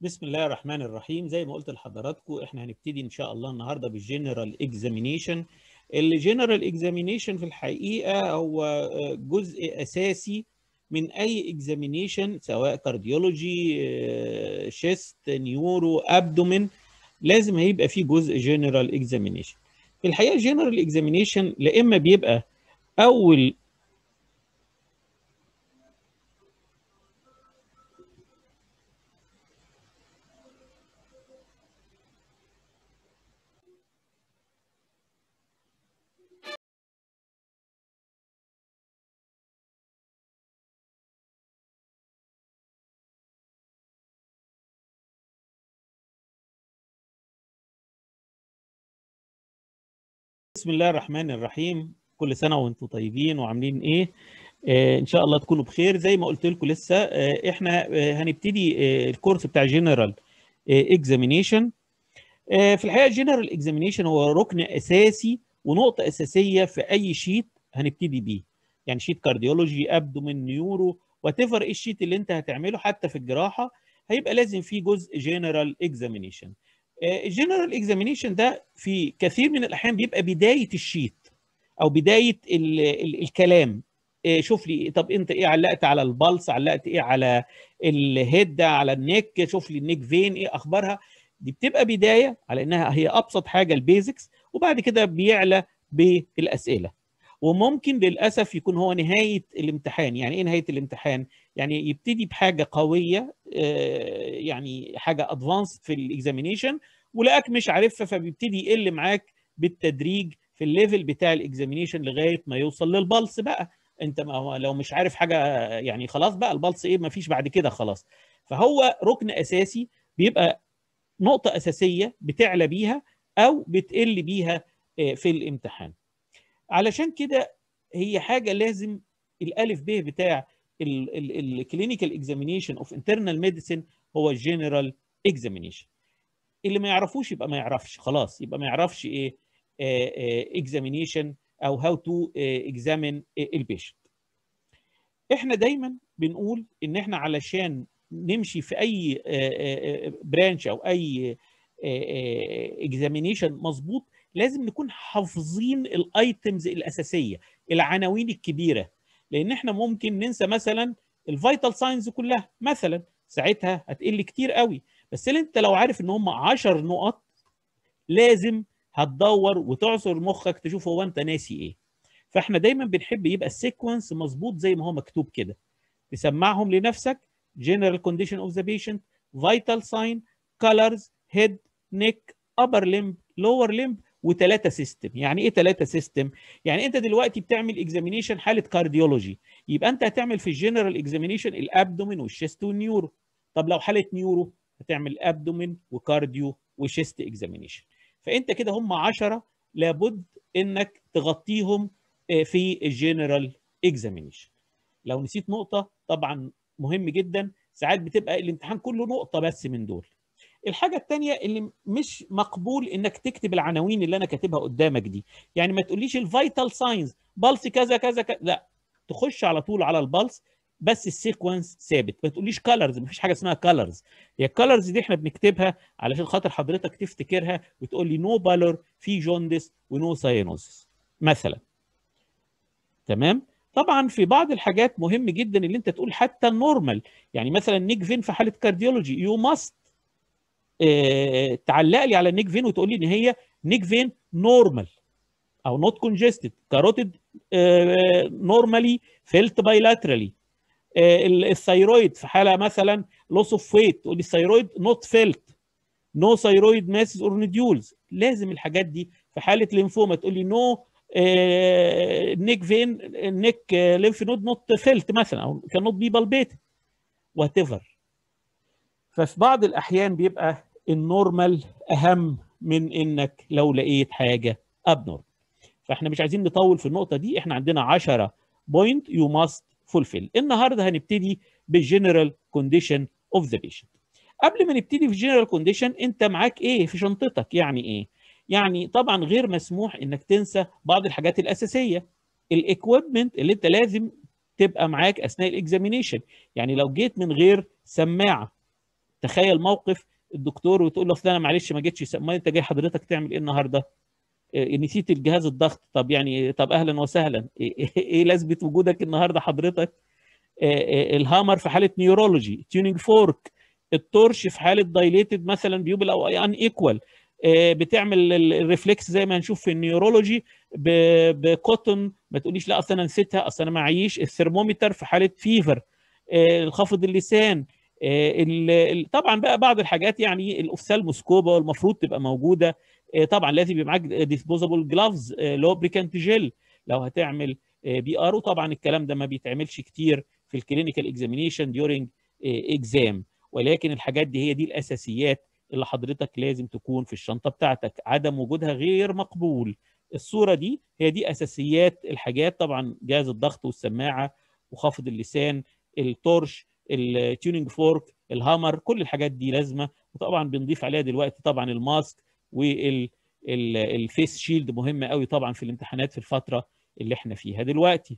بسم الله الرحمن الرحيم زي ما قلت لحضراتكم احنا هنبتدي ان شاء الله النهارده بالجنرال اكزامينيشن الجنرال اكزامينيشن في الحقيقه هو جزء اساسي من اي اكزامينيشن سواء كارديولوجي شيست نيورو ابدومين لازم هيبقى فيه جزء جنرال اكزامينيشن في الحقيقه الجنرال اكزامينيشن لا اما بيبقى اول بسم الله الرحمن الرحيم كل سنه وانتم طيبين وعاملين ايه آه ان شاء الله تكونوا بخير زي ما قلت لكم لسه آه احنا آه هنبتدي آه الكورس بتاع جنرال اكزامينيشن آه في الحقيقه جنرال اكزامينيشن هو ركن اساسي ونقطه اساسيه في اي شيت هنبتدي بيه يعني شيت كارديولوجي ابدومين نيورو وات ايفر ايه الشيت اللي انت هتعمله حتى في الجراحه هيبقى لازم فيه جزء جنرال اكزامينيشن الجنرال اكزامينيشن ده في كثير من الاحيان بيبقى بدايه الشيت او بدايه ال ال الكلام شوف لي طب انت ايه علقت على البلس علقت ايه على الهيد على النيك شوف لي النيك فين ايه اخبارها دي بتبقى بدايه على انها هي ابسط حاجه البيزكس وبعد كده بيعلى بالاسئله وممكن للاسف يكون هو نهايه الامتحان يعني ايه نهايه الامتحان يعني يبتدي بحاجه قويه يعني حاجه ادفانس في الاكزامينيشن ولقاك مش عارفها فبيبتدي يقل معاك بالتدريج في الليفل بتاع الاكزامينيشن لغايه ما يوصل للبلس بقى انت ما لو مش عارف حاجه يعني خلاص بقى البلس ايه ما فيش بعد كده خلاص فهو ركن اساسي بيبقى نقطه اساسيه بتعلى بيها او بتقل بيها في الامتحان علشان كده هي حاجه لازم الالف ب بتاع الكلينيكال اكزامينيشن اوف انترنال ميديسن هو الجنرال اكزامينيشن اللي ما يعرفوش يبقى ما يعرفش خلاص يبقى ما يعرفش ايه اكزامينيشن او هاو تو اكزامين البيشنت احنا دايما بنقول ان احنا علشان نمشي في اي برانش او اي اكزامينيشن مظبوط لازم نكون حافظين الايتمز الاساسيه العناوين الكبيره لان احنا ممكن ننسى مثلا الفيتال ساينز كلها مثلا ساعتها هتقل كتير قوي بس انت لو عارف ان هم 10 نقط لازم هتدور وتعصر مخك تشوف هو انت ناسي ايه فاحنا دايما بنحب يبقى السيكونس مظبوط زي ما هو مكتوب كده تسمعهم لنفسك general condition of the patient vital sign colors head neck upper limb lower limb وثلاثه سيستم يعني ايه ثلاثه سيستم يعني انت دلوقتي بتعمل اكزامينيشن حاله كارديولوجي يبقى انت هتعمل في الجنرال اكزامينيشن الابدومين والشيست والنيورو طب لو حاله نيورو هتعمل ابدومين وكارديو وشيست اكزامينيشن فانت كده هم 10 لابد انك تغطيهم في الجنرال اكزامينيشن لو نسيت نقطه طبعا مهم جدا ساعات بتبقى الامتحان كله نقطه بس من دول الحاجه الثانيه اللي مش مقبول انك تكتب العناوين اللي انا كاتبها قدامك دي يعني ما تقوليش الفيتال ساينز بلس كذا كذا كذا لا تخش على طول على البلس بس السيكونس ثابت ما تقوليش كالرز مفيش حاجه اسمها كالرز هي الكالرز دي احنا بنكتبها علشان خاطر حضرتك تفتكرها وتقول لي نو بالور في جوندس ونو ساينوزس مثلا تمام طبعا في بعض الحاجات مهم جدا اللي انت تقول حتى النورمال يعني مثلا نيك فين في حاله كارديولوجي يو ماست اه تعلق لي على النيك فين وتقول لي ان هي نيك فين نورمال او نوت كونجستد كاروتيد نورمالي فيلت بايلاترالي الثيرويد في حاله مثلا لوس اوف ويت تقول لي الثيرويد نوت فيلت نو ثيرويد ماسز اور نديولز لازم الحاجات دي في حاله ليمفوما تقول لي نو نيك فين نيك ليمف نود نوت فيلت مثلا او كان نوت بي بالبيت وات ايفر ففي بعض الاحيان بيبقى النورمال اهم من انك لو لقيت حاجه ابنورمال فاحنا مش عايزين نطول في النقطه دي احنا عندنا 10 بوينت يو ماست فولفيل النهارده هنبتدي بالجنرال كونديشن اوف ذا بيشنت قبل ما نبتدي في الجنرال كونديشن انت معاك ايه في شنطتك يعني ايه يعني طبعا غير مسموح انك تنسى بعض الحاجات الاساسيه الاكويبمنت اللي انت لازم تبقى معاك اثناء الاكزامينيشن يعني لو جيت من غير سماعه تخيل موقف الدكتور وتقول له اصل انا معلش ما جيتش امال انت جاي حضرتك تعمل ايه النهارده؟ إيه نسيت الجهاز الضغط طب يعني طب اهلا وسهلا ايه, إيه لازمه وجودك النهارده حضرتك؟ إيه الهامر في حاله نيورولوجي تيونينج فورك التورش في حاله دايليتد مثلا بيوبل او ان ايكوال بتعمل الريفلكس زي ما هنشوف في النيورولوجي بكوتن ما تقوليش لا اصل انا نسيتها اصل انا معيش الثرمومتر في حاله فيفر الخفض اللسان طبعا بقى بعض الحاجات يعني الاوفثالموسكوبا المفروض تبقى موجوده طبعا لازم يبقى معاك ديسبوزابل جلافز لوبريكانت جيل لو هتعمل بي ار وطبعا الكلام ده ما بيتعملش كتير في الكلينيكال اكزامينيشن ديورنج اكزام ولكن الحاجات دي هي دي الاساسيات اللي حضرتك لازم تكون في الشنطه بتاعتك عدم وجودها غير مقبول الصوره دي هي دي اساسيات الحاجات طبعا جهاز الضغط والسماعه وخافض اللسان التورش التيونينج فورك الهامر كل الحاجات دي لازمه وطبعا بنضيف عليها دلوقتي طبعا الماسك والفيس شيلد مهمه قوي طبعا في الامتحانات في الفتره اللي احنا فيها دلوقتي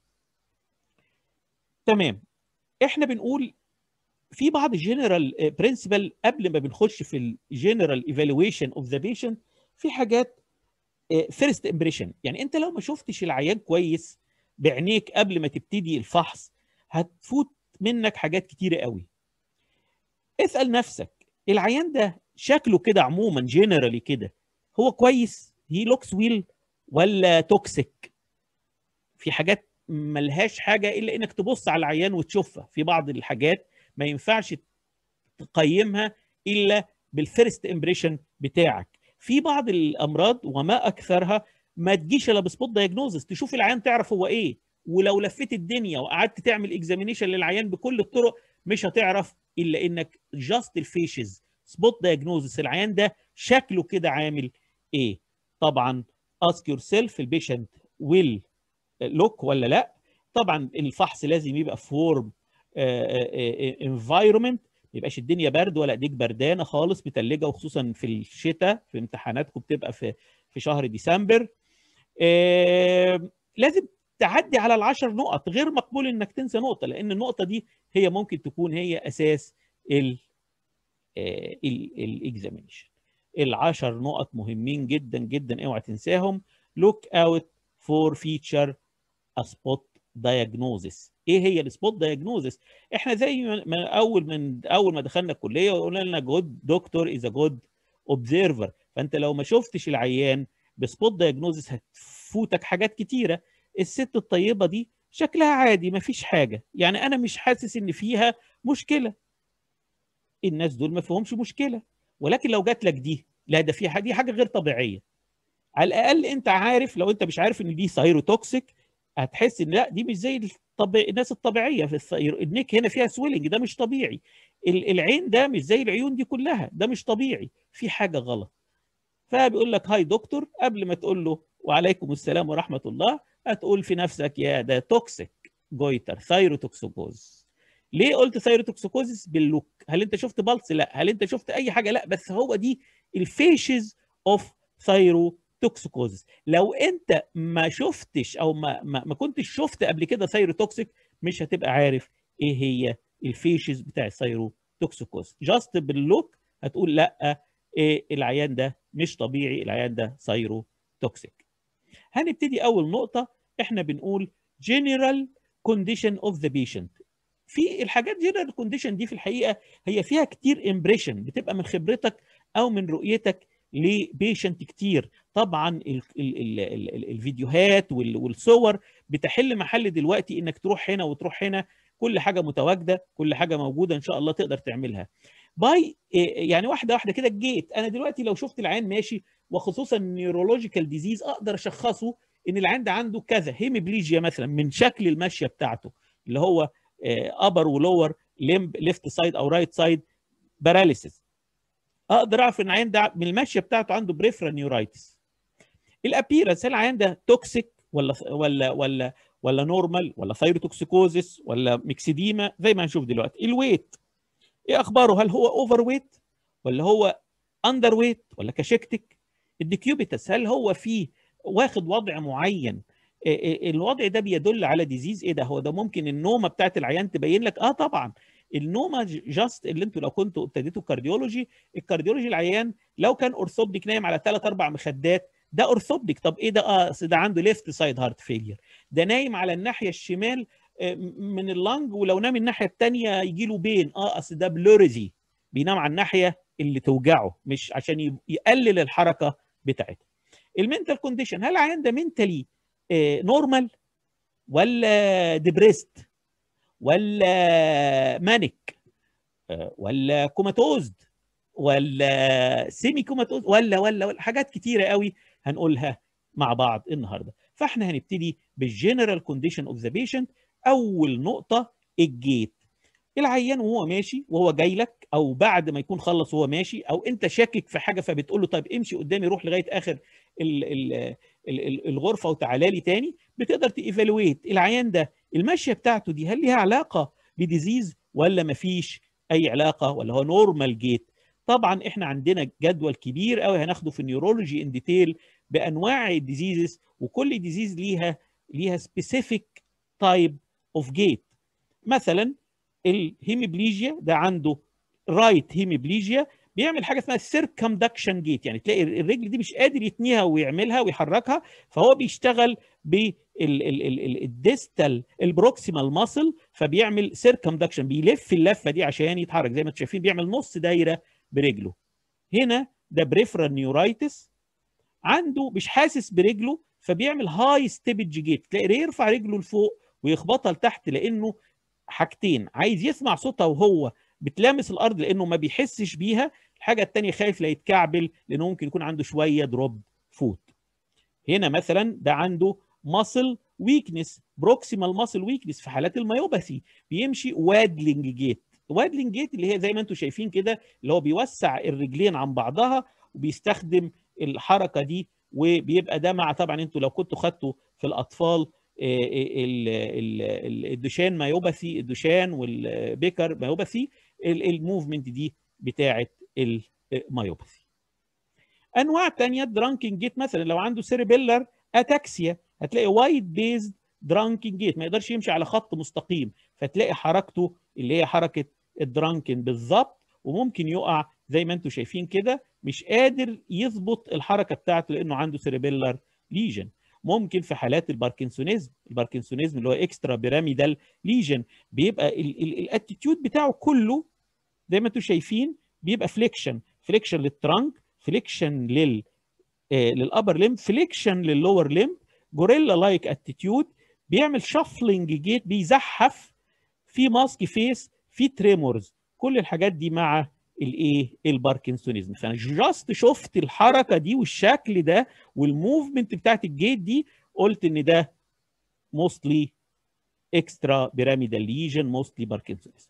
تمام احنا بنقول في بعض الجنرال برنسبل قبل ما بنخش في الجنرال ايفالويشن اوف ذا بيشنت في حاجات فيرست امبريشن يعني انت لو ما شفتش العيان كويس بعينيك قبل ما تبتدي الفحص هتفوت منك حاجات كتيره قوي اسال نفسك العيان ده شكله كده عموما جنرالي كده هو كويس هي لوكس ويل ولا توكسيك في حاجات ملهاش حاجه الا انك تبص على العيان وتشوفها في بعض الحاجات ما ينفعش تقيمها الا بالفيرست امبريشن بتاعك في بعض الامراض وما اكثرها ما تجيش الا بسبوت دايجنوزس تشوف العيان تعرف هو ايه ولو لفيت الدنيا وقعدت تعمل اكزامينيشن للعيان بكل الطرق مش هتعرف الا انك جاست الفيشز سبوت دايجنوزس العيان ده شكله كده عامل ايه طبعا اسك يور سيلف البيشنت ويل لوك ولا لا طبعا الفحص لازم يبقى فورم انفايرمنت ما يبقاش الدنيا برد ولا ايديك بردانه خالص متلجه وخصوصا في الشتاء في امتحاناتكم بتبقى في في شهر ديسمبر لازم تعدي على العشر نقط غير مقبول انك تنسى نقطه لان النقطه دي هي ممكن تكون هي اساس ال الاكزامينشن العشر نقط مهمين جدا جدا اوعى تنساهم لوك اوت فور فيتشر سبوت دايجنوزس ايه هي السبوت دايجنوزس احنا زي ما اول من اول ما دخلنا الكليه وقلنا لنا جود دكتور از ا جود اوبزرفر فانت لو ما شفتش العيان بسبوت دايجنوزس هتفوتك حاجات كتيره الست الطيبه دي شكلها عادي ما فيش حاجه يعني انا مش حاسس ان فيها مشكله الناس دول ما فيهمش مشكله ولكن لو جات لك دي لا ده في حاجه دي حاجه غير طبيعيه على الاقل انت عارف لو انت مش عارف ان دي سايروتوكسيك هتحس ان لا دي مش زي الطبيع... الناس الطبيعيه في الثير... النيك هنا فيها سويلنج ده مش طبيعي العين ده مش زي العيون دي كلها ده مش طبيعي في حاجه غلط فبيقول لك هاي دكتور قبل ما تقول له وعليكم السلام ورحمه الله هتقول في نفسك يا ده توكسيك جويتر ثايروتوكسوكوز ليه قلت ثايروتوكسوكوزس باللوك هل انت شفت بلس لا هل انت شفت اي حاجه لا بس هو دي الفيشز اوف ثايرو توكسيكوزس لو انت ما شفتش او ما ما, ما كنتش شفت قبل كده ثايروتوكسيك مش هتبقى عارف ايه هي الفيشز بتاع الثايرو توكسيكوز جاست باللوك هتقول لا إيه العيان ده مش طبيعي العيان ده ثايرو توكسيك هنبتدي اول نقطه احنا بنقول general condition of the patient في الحاجات general condition دي في الحقيقه هي فيها كتير امبريشن بتبقى من خبرتك او من رؤيتك لبيشنت كتير طبعا ال ال ال ال الفيديوهات والصور بتحل محل دلوقتي انك تروح هنا وتروح هنا كل حاجه متواجده كل حاجه موجوده ان شاء الله تقدر تعملها باي يعني واحده واحده كده جيت انا دلوقتي لو شفت العين ماشي وخصوصا نيورولوجيكال ديزيز اقدر اشخصه ان العين ده عنده كذا هيمبليجيا مثلا من شكل المشيه بتاعته اللي هو ابر ولور ليمب ليفت سايد او رايت سايد باراليسيس اقدر اعرف ان العيان ده من المشيه بتاعته عنده بريفرا نيورايتس الابيرنس هل العيان ده توكسيك ولا ولا ولا ولا نورمال ولا ثايروتوكسيكوزس ولا ميكسيديما زي ما هنشوف دلوقتي الويت ايه اخباره هل هو اوفر ويت ولا هو اندر ويت ولا كاشكتك الديكيوبيتس هل هو فيه واخد وضع معين الوضع ده بيدل على ديزيز ايه ده هو ده ممكن النومه بتاعت العيان تبين لك اه طبعا النوما جاست اللي انتوا لو كنتوا ابتديتوا كارديولوجي الكارديولوجي العيان لو كان اورثوبديك نايم على ثلاث اربع مخدات ده اورثوبديك طب ايه ده اه ده عنده ليفت سايد هارت فيلير ده نايم على الناحيه الشمال من اللنج ولو نام الناحيه الثانيه يجي له بين اه اصل ده بلوريزي بينام على الناحيه اللي توجعه مش عشان يقلل الحركه بتاعته المنتال كونديشن هل العيان ده منتالي نورمال ولا ديبريست ولا مانيك ولا كوماتوزد ولا سيمي كوماتوز ولا ولا ولا حاجات كتيره قوي هنقولها مع بعض النهارده فاحنا هنبتدي بالجنرال كونديشن اوف ذا بيشنت اول نقطه الجيت العيان وهو ماشي وهو جاي لك او بعد ما يكون خلص وهو ماشي او انت شاكك في حاجه فبتقول له طيب امشي قدامي روح لغايه اخر ال ال ال الغرفه وتعالى لي تاني بتقدر تيفالويت العيان ده المشيه بتاعته دي هل ليها علاقه بديزيز ولا مفيش اي علاقه ولا هو نورمال جيت طبعا احنا عندنا جدول كبير قوي هناخده في النيورولوجي ان ديتيل بانواع الديزيزز وكل ديزيز ليها ليها سبيسيفيك تايب اوف جيت مثلا الهيميبليجيا ده عنده رايت هيميبليجيا بيعمل حاجه اسمها سيركمدكشن جيت يعني تلاقي الرجل دي مش قادر يتنيها ويعملها ويحركها فهو بيشتغل بالديستال البروكسيمال ماسل فبيعمل سيركمدكشن بيلف اللفه دي عشان يتحرك زي ما انتم شايفين بيعمل نص دايره برجله هنا ده بريفرال نيورايتس عنده مش حاسس برجله فبيعمل هاي ستيبج جيت تلاقي يرفع رجله لفوق ويخبطها لتحت لانه حاجتين عايز يسمع صوتها وهو بتلامس الارض لانه ما بيحسش بيها الحاجه الثانيه خايف لا يتكعبل لانه ممكن يكون عنده شويه دروب فوت هنا مثلا ده عنده ماسل ويكنس بروكسيمال ماسل ويكنس في حالات الميوباثي بيمشي وادلنج جيت وادلنج جيت اللي هي زي ما انتم شايفين كده اللي هو بيوسع الرجلين عن بعضها وبيستخدم الحركه دي وبيبقى ده مع طبعا انتوا لو كنتوا خدتوا في الاطفال الدوشان مايوباثي الدوشان والبيكر مايوباثي الموفمنت دي بتاعه المايوباثي انواع تانية درانكينج جيت مثلا لو عنده سيريبيلر اتاكسيا هتلاقي وايد بيزد درانكينج جيت ما يقدرش يمشي على خط مستقيم فتلاقي حركته اللي هي حركه الدرانكن بالظبط وممكن يقع زي ما انتم شايفين كده مش قادر يظبط الحركه بتاعته لانه عنده سيريبيلر ليجن ممكن في حالات الباركنسونيزم الباركنسونيزم اللي هو اكسترا بيراميدال ليجن بيبقى الاتيتيود بتاعه كله زي ما انتم شايفين بيبقى فليكشن فليكشن للترانك فليكشن لل آه للابر ليم فليكشن لللور ليم جوريلا لايك اتيتيود بيعمل شافلنج جيت بيزحف في ماسك فيس في تريمورز كل الحاجات دي مع الايه الباركنسونيزم فانا جاست شفت الحركه دي والشكل ده والموفمنت بتاعت الجيت دي قلت ان ده موستلي اكسترا بيراميدال ليجن موستلي باركنسونيزم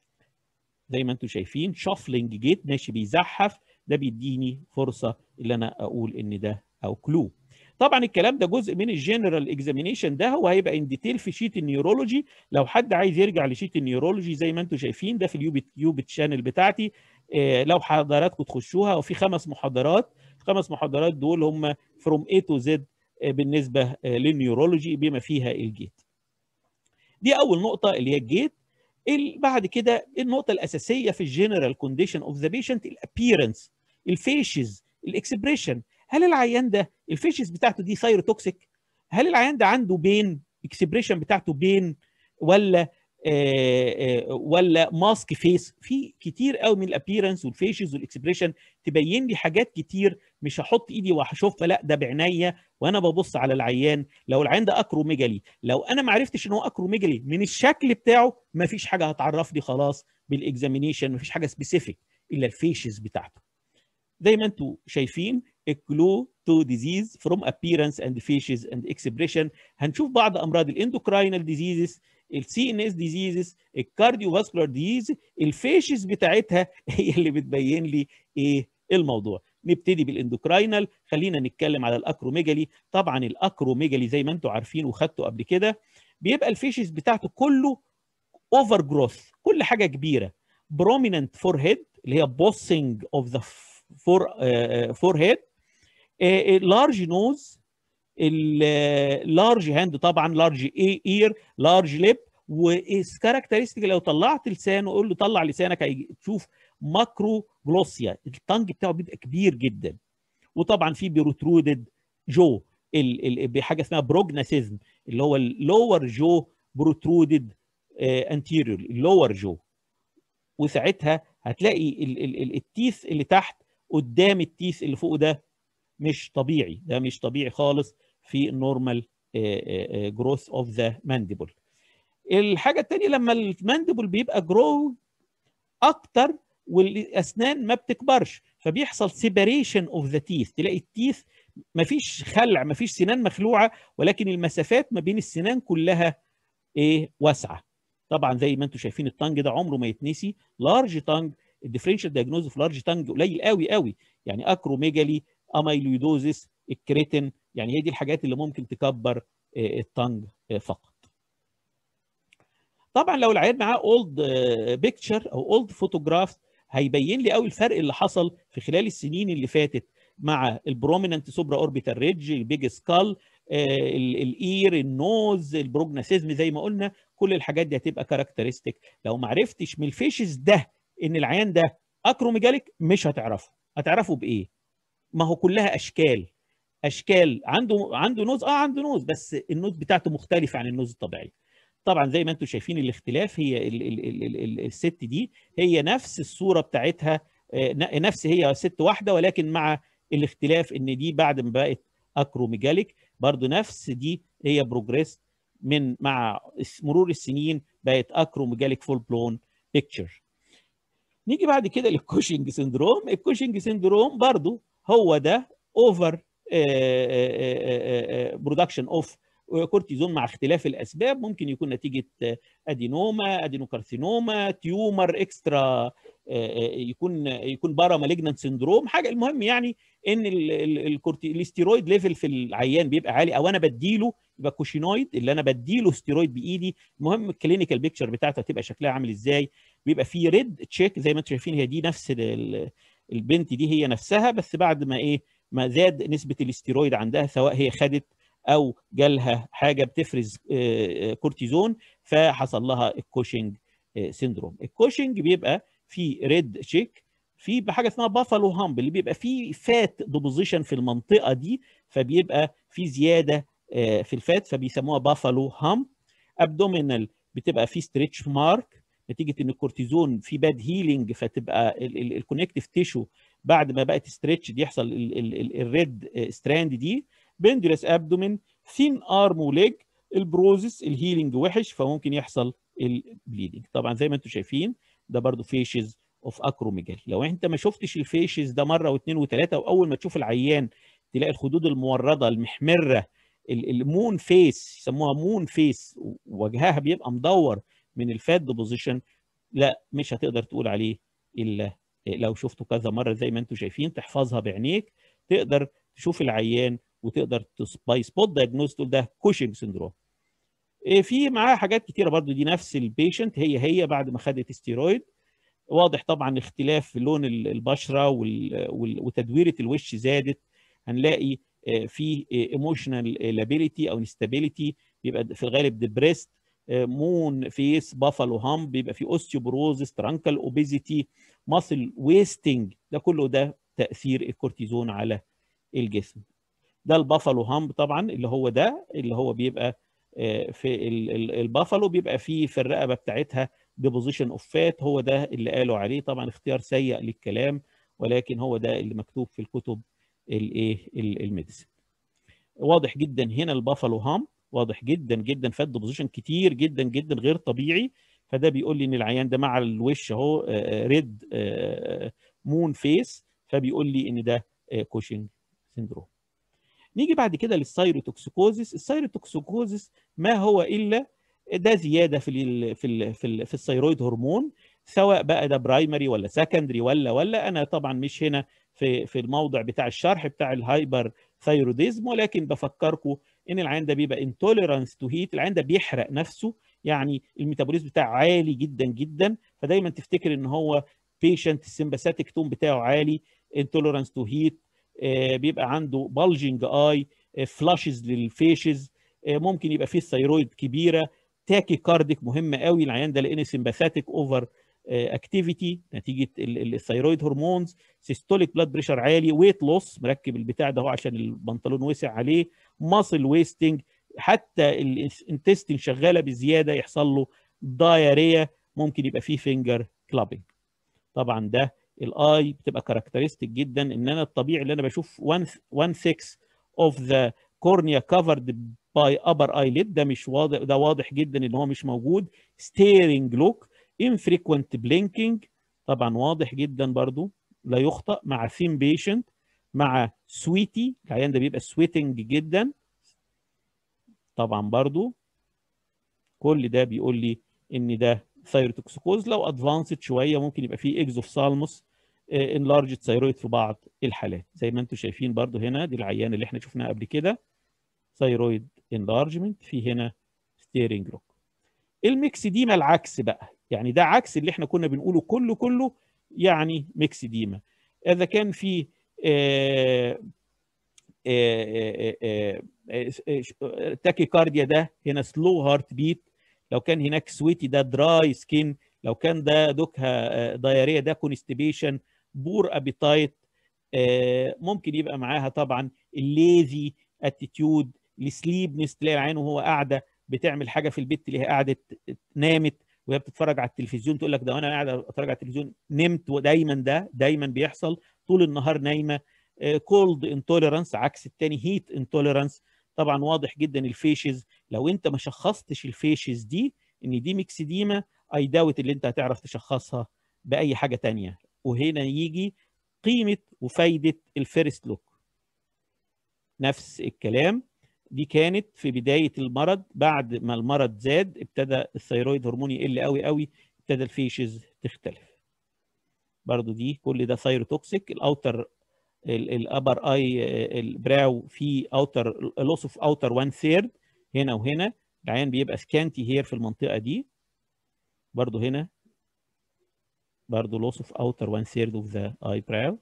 زي ما انتم شايفين شافلنج جيت ماشي بيزحف ده بيديني فرصه اللي انا اقول ان ده او كلو طبعا الكلام ده جزء من الجنرال اكزامينيشن ده هو هيبقى ان ديتيل في شيت النيورولوجي لو حد عايز يرجع لشيت النيورولوجي زي ما انتم شايفين ده في اليوبت يوبت شانل بتاعتي إيه لو حضراتكم تخشوها وفي خمس محاضرات الخمس محاضرات دول هم فروم اي تو زد بالنسبه للنيورولوجي بما فيها الجيت دي اول نقطه اللي هي الجيت بعد كده النقطه الاساسيه في الجنرال كونديشن اوف ذا بيشنت الابييرنس الفيشز الاكسبريشن هل العيان ده الفيشز بتاعته دي ثايروتوكسيك هل العيان ده عنده بين اكسبريشن بتاعته بين ولا آآ آآ ولا ماسك فيس في كتير قوي من الابييرنس والفيشز والاكسبريشن تبين لي حاجات كتير مش هحط ايدي وهشوفها لا ده بعناية وانا ببص على العيان لو العيان ده اكروميجالي لو انا ما عرفتش ان هو اكروميجالي من الشكل بتاعه ما فيش حاجه هتعرفني خلاص بالاكزامينيشن ما فيش حاجه سبيسيفيك الا الفيشز بتاعته زي ما انتم شايفين clue to disease from appearance and faces and expression هنشوف بعض امراض الاندوكراينال ديزيزز السي ان اس ديزيزز الكارديوفاسكولار ديزيز الفيشز بتاعتها هي اللي بتبين لي ايه الموضوع نبتدي بالاندوكراينال خلينا نتكلم على الاكروميجالي طبعا الاكروميجالي زي ما انتم عارفين وخدتوا قبل كده بيبقى الفيشز بتاعته كله اوفر جروث كل حاجه كبيره بروميننت فور هيد اللي هي بوسنج اوف ذا فور فور هيد لارج نوز اللارج هاند طبعا لارج اير لارج ليب وكاركترستيك لو طلعت لسانه قول له طلع لسانك تشوف ماكرو جلوسيا التانج بتاعه بيبقى كبير جدا وطبعا في بروترودد جو بحاجه اسمها بروجناسيزم اللي هو اللور جو بروترودد انتيريور اللور جو وساعتها هتلاقي التيث اللي تحت قدام التيث اللي فوق ده مش طبيعي ده مش طبيعي خالص في النورمال جروث اوف ذا مانديبل الحاجه الثانيه لما المانديبل بيبقى جرو اكتر والاسنان ما بتكبرش فبيحصل سيباريشن اوف ذا تيث تلاقي التيث ما فيش خلع ما فيش سنان مخلوعه ولكن المسافات ما بين السنان كلها ايه واسعه طبعا زي ما انتم شايفين التانج ده عمره ما يتنسي لارج تانج الديفرنشال دايجنوز في لارج تانج قليل قوي قوي يعني اكروميجالي اميلويدوزيس الكريتين يعني هي دي الحاجات اللي ممكن تكبر التانج فقط طبعا لو العيان معاه اولد بيكتشر او اولد فوتوجراف هيبين لي قوي الفرق اللي حصل في خلال السنين اللي فاتت مع البروميننت سوبرا اوربيتال ريدج البيج سكال الاير النوز البروجناسيزم زي ما قلنا كل الحاجات دي هتبقى كاركترستيك لو ما عرفتش من الفيشز ده ان العيان ده اكروميجاليك مش هتعرفه هتعرفه بايه ما هو كلها اشكال اشكال عنده عنده نوز اه عنده نوز بس النوز بتاعته مختلفه عن النوز الطبيعي طبعا زي ما انتم شايفين الاختلاف هي ال ال ال ال ال الست دي هي نفس الصوره بتاعتها نفس هي ست واحده ولكن مع الاختلاف ان دي بعد ما بقت اكروميجاليك برضو نفس دي هي بروجريس من مع مرور السنين بقت اكروميجاليك فول بلون بيكتشر نيجي بعد كده للكوشنج سيندروم الكوشنج سيندروم برضو هو ده اوفر برودكشن اوف كورتيزون مع اختلاف الاسباب ممكن يكون نتيجه ادينوما ادينوكارسينوما تيومر اكسترا يكون يكون بارا مالجنانت سندروم حاجه المهم يعني ان الاستيرويد ليفل في العيان بيبقى عالي او انا بديله يبقى كوشينويد اللي انا بديله ستيرويد بايدي المهم الكلينيكال بيكتشر بتاعته هتبقى شكلها عامل ازاي بيبقى في ريد تشيك زي ما انتم شايفين هي دي نفس البنت دي هي نفسها بس بعد ما ايه ما زاد نسبه الاستيرويد عندها سواء هي خدت او جالها حاجه بتفرز كورتيزون فحصل لها الكوشنج سيندروم الكوشنج بيبقى في ريد تشيك في بحاجه اسمها بافالو هامب اللي بيبقى فيه فات ديبوزيشن في المنطقه دي فبيبقى في زياده في الفات فبيسموها بافالو هامب ابدومينال بتبقى في ستريتش مارك نتيجه ان الكورتيزون في باد هيلينج فتبقى الكونكتيف تيشو بعد ما بقت ستريتش دي يحصل الريد ستراند دي بندرس ابدومين ثين ارم وليج البروزس الهيلينج وحش فممكن يحصل البليدنج طبعا زي ما انتم شايفين ده برضو فيشز اوف اكروميجالي لو انت ما شفتش الفيشز ده مره واثنين وثلاثه واول ما تشوف العيان تلاقي الخدود المورده المحمره المون فيس يسموها مون فيس وجهها بيبقى مدور من الفات ديبوزيشن لا مش هتقدر تقول عليه الا لو شفته كذا مره زي ما انتم شايفين تحفظها بعينيك تقدر تشوف العيان وتقدر باي سبوت دايجنوز تقول ده كوشنج سندروم في معاه حاجات كتيره برضو دي نفس البيشنت هي هي بعد ما خدت استيرويد واضح طبعا اختلاف في لون البشره وتدويره الوش زادت هنلاقي في ايموشنال لابيليتي او انستابيليتي بيبقى في الغالب ديبريست مون فيس بافالو هامب بيبقى في اوستيوبروزس ترانكال اوبيزيتي ماسل ويستنج ده كله ده تاثير الكورتيزون على الجسم ده البافالو هامب طبعا اللي هو ده اللي هو بيبقى في البافالو بيبقى فيه في الرقبه بتاعتها ديبوزيشن اوف فات هو ده اللي قالوا عليه طبعا اختيار سيء للكلام ولكن هو ده اللي مكتوب في الكتب الايه الميديسن واضح جدا هنا البافالو هامب واضح جدا جدا فات ديبوزيشن كتير جدا جدا غير طبيعي فده بيقول لي ان العيان ده مع الوش اهو ريد مون فيس فبيقول لي ان ده كوشنج سيندروم نيجي بعد كده للسايروتوكسيكوزيس السايروتوكسيكوزيس ما هو الا ده زياده في ال في ال في, ال في الثيرويد هرمون سواء بقى ده برايمري ولا سكندري ولا ولا انا طبعا مش هنا في في الموضع بتاع الشرح بتاع الهايبر ثايروديزم ولكن بفكركم ان العين ده بيبقى انتوليرانس تو هيت العين ده بيحرق نفسه يعني الميتابوليزم بتاعه عالي جدا جدا فدايما تفتكر ان هو بيشنت السمباثيك تون بتاعه عالي انتوليرانس تو هيت بيبقى عنده بالجنج اي فلاشز للفيشز ممكن يبقى فيه الثيرويد كبيره تاكي كارديك مهم قوي العيان ده لان سمباثاتيك اوفر اكتيفيتي نتيجه الثيرويد هرمونز سيستوليك بلاد بريشر عالي ويت لوس مركب البتاع ده هو عشان البنطلون وسع عليه ماسل ويستنج حتى الانتستين شغاله بزياده يحصل له دايريا ممكن يبقى فيه فينجر كلابنج طبعا ده الاي بتبقى كاركترستيك جدا ان انا الطبيعي اللي انا بشوف 1 1 6 اوف ذا كورنيا كفرد باي ابر ايليد ده مش واضح ده واضح جدا ان هو مش موجود ستيرنج لوك infrequent blinking طبعا واضح جدا برضو لا يخطئ مع ثيم بيشنت مع سويتي العيان ده بيبقى سويتنج جدا طبعا برضو كل ده بيقول لي ان ده ثايروتوكسيكوز لو ادفانسد شويه ممكن يبقى فيه اكزوفثالموس انلارج ثايرويد في بعض الحالات زي ما انتم شايفين برضو هنا دي العيان اللي احنا شفناها قبل كده ثايرويد انلارجمنت في هنا ستيرنج لوك الميكس ديما العكس بقى يعني ده عكس اللي احنا كنا بنقوله كله كله يعني ميكس ديما اذا كان في تاكي كارديا ده هنا سلو هارت بيت لو كان هناك سويتي ده دراي سكين لو كان ده دوكها دايريا ده كونستيبيشن بور ابيتايت ممكن يبقى معاها طبعا الليزي اتيتيود السليبنس تلاقي العين وهو قاعده بتعمل حاجه في البيت اللي هي قاعده نامت وهي بتتفرج على التلفزيون تقول لك ده وانا قاعد اتفرج على التلفزيون نمت ودايما ده دايما بيحصل طول النهار نايمه كولد انتوليرانس عكس الثاني هيت انتوليرانس طبعا واضح جدا الفيشز لو انت ما شخصتش الفيشز دي ان دي ميكسيديما اي داوت اللي انت هتعرف تشخصها باي حاجه تانية وهنا يجي قيمه وفايده الفيرست لوك نفس الكلام دي كانت في بدايه المرض بعد ما المرض زاد ابتدى الثيرويد هرمون يقل قوي قوي ابتدى الفيشز تختلف برضو دي كل ده ثيروتوكسيك الاوتر الابر اي البراو في اوتر لوس اوف اوتر 1 ثيرد هنا وهنا العيان بيبقى سكانتي هير في المنطقه دي برضو هنا برضو لوس اوف اوتر 1 ثيرد اوف ذا اي براو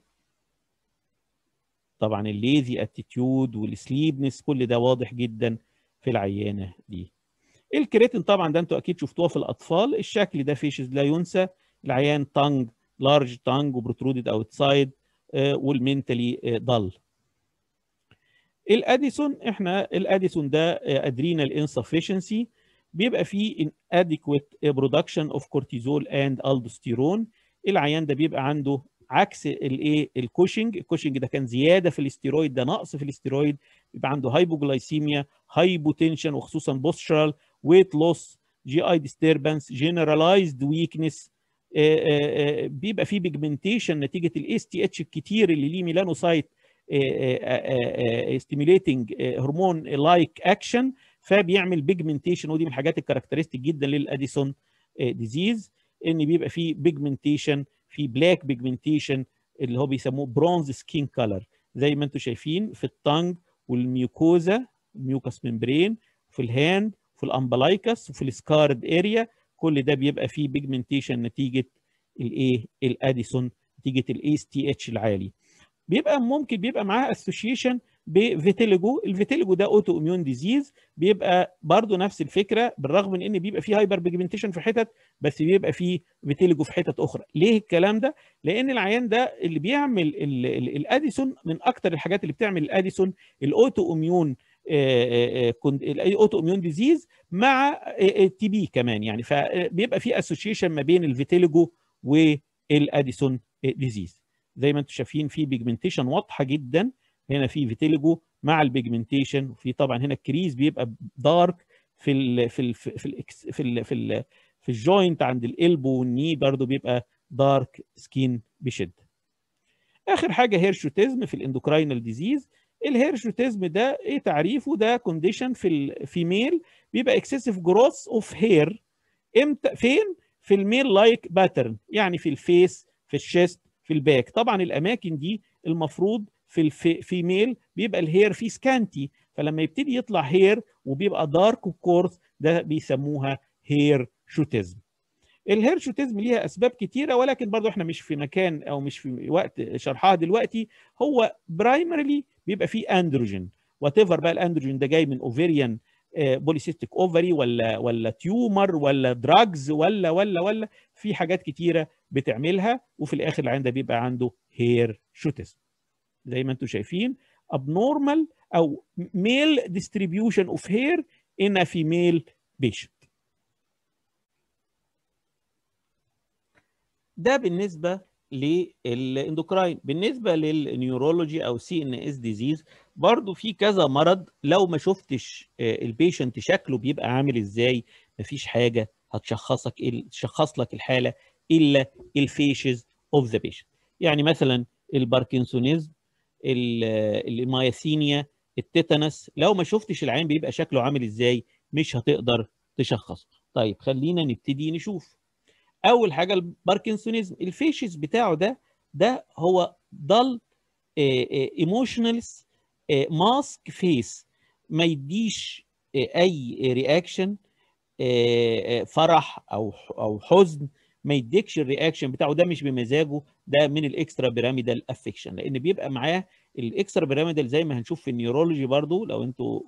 طبعا الليزي اتيتيود والسليبنس كل ده واضح جدا في العيانه دي الكريتين طبعا ده انتوا اكيد شفتوها في الاطفال الشكل ده فيشز لا ينسى العيان تانج لارج تانج وبروترودد اوتسايد والمنتلي ضل الاديسون احنا الاديسون ده ادرينال انسفشنسي بيبقى فيه inadequate production of cortisol and aldosterone العيان ده بيبقى عنده عكس الايه الكوشنج الكوشنج ده كان زياده في الاستيرويد ده نقص في الاستيرويد بيبقى عنده هايبوجلايسيميا هايبوتنشن وخصوصا بوسترال ويت لوس جي اي ديستربنس جنرالايزد ويكنس بيبقى فيه بيجمنتيشن نتيجه الاس تي اتش الكتير اللي ليه ميلانوسايت ستيميليتنج هرمون لايك اكشن فبيعمل بيجمنتيشن ودي من الحاجات الكاركترستيك جدا للاديسون ديزيز ان بيبقى فيه بيجمنتيشن في بلاك بيجمنتيشن اللي هو بيسموه برونز سكين كلر زي ما انتم شايفين في التانج والميوكوزا الميوكاس ممبرين في الهاند في الامبلايكس وفي السكارد اريا كل ده بيبقى فيه بيجمنتيشن نتيجه الايه الاديسون نتيجه الاي تي اتش العالي بيبقى ممكن بيبقى معاه اسوشيشن بفيتيليجو الفيتيليجو ده اوتو اميون ديزيز بيبقى برضو نفس الفكره بالرغم من ان بيبقى فيه هايبر بيجمنتيشن في حتت بس بيبقى فيه فيتيليجو في حتت اخرى ليه الكلام ده لان العيان ده اللي بيعمل الاديسون من اكتر الحاجات اللي بتعمل الاديسون الاوتو اميون الاوتو اميون ديزيز مع التي بي كمان يعني فبيبقى في اسوشيشن ما بين الفيتيليجو والاديسون ديزيز زي ما انتم شايفين في بيجمنتيشن واضحه جدا هنا في فيتيليجو مع البيجمنتيشن وفي طبعا هنا الكريز بيبقى دارك في ال في ال في ال في ال في, ال في الجوينت عند الالبو والني برضو بيبقى دارك سكين بشده اخر حاجه هيرشوتيزم في الاندوكراينال ديزيز الهيرشوتيزم ده ايه تعريفه ده كونديشن في الفيميل بيبقى اكسسيف جروث اوف هير امتى فين في الميل لايك باترن يعني في الفيس في الشيست في الباك طبعا الاماكن دي المفروض في الفيميل بيبقى الهير فيه سكانتي فلما يبتدي يطلع هير وبيبقى دارك وكورث ده بيسموها هير شوتيزم الهير شوتيزم ليها اسباب كتيره ولكن برضو احنا مش في مكان او مش في وقت شرحها دلوقتي هو برايمرلي بيبقى فيه اندروجين وات ايفر بقى الاندروجين ده جاي من اوفيريان بوليسيستيك اوفري ولا ولا تيومر ولا دراجز ولا ولا ولا في حاجات كتيره بتعملها وفي الاخر العيان ده بيبقى عنده هير شوتس زي ما انتم شايفين abnormal او male distribution of hair in a female patient ده بالنسبه للاندوكراين بالنسبه للنيورولوجي او سي ان اس ديزيز برضو في كذا مرض لو ما شفتش البيشنت شكله بيبقى عامل ازاي مفيش حاجه هتشخصك تشخص لك الحاله الا الفيشز اوف ذا بيشنت يعني مثلا الباركنسونيزم المايثينيا التيتانس لو ما شفتش العين بيبقى شكله عامل ازاي مش هتقدر تشخص طيب خلينا نبتدي نشوف اول حاجه الباركنسونيزم الفيشز بتاعه ده ده هو ضل ايموشنالز ماسك فيس ما يديش اي رياكشن فرح او او حزن ما يديكش الرياكشن بتاعه ده مش بمزاجه ده من الاكسترا بيراميدال افكشن لان بيبقى معاه الاكسترا بيراميدال زي ما هنشوف في النيورولوجي برضو لو انتوا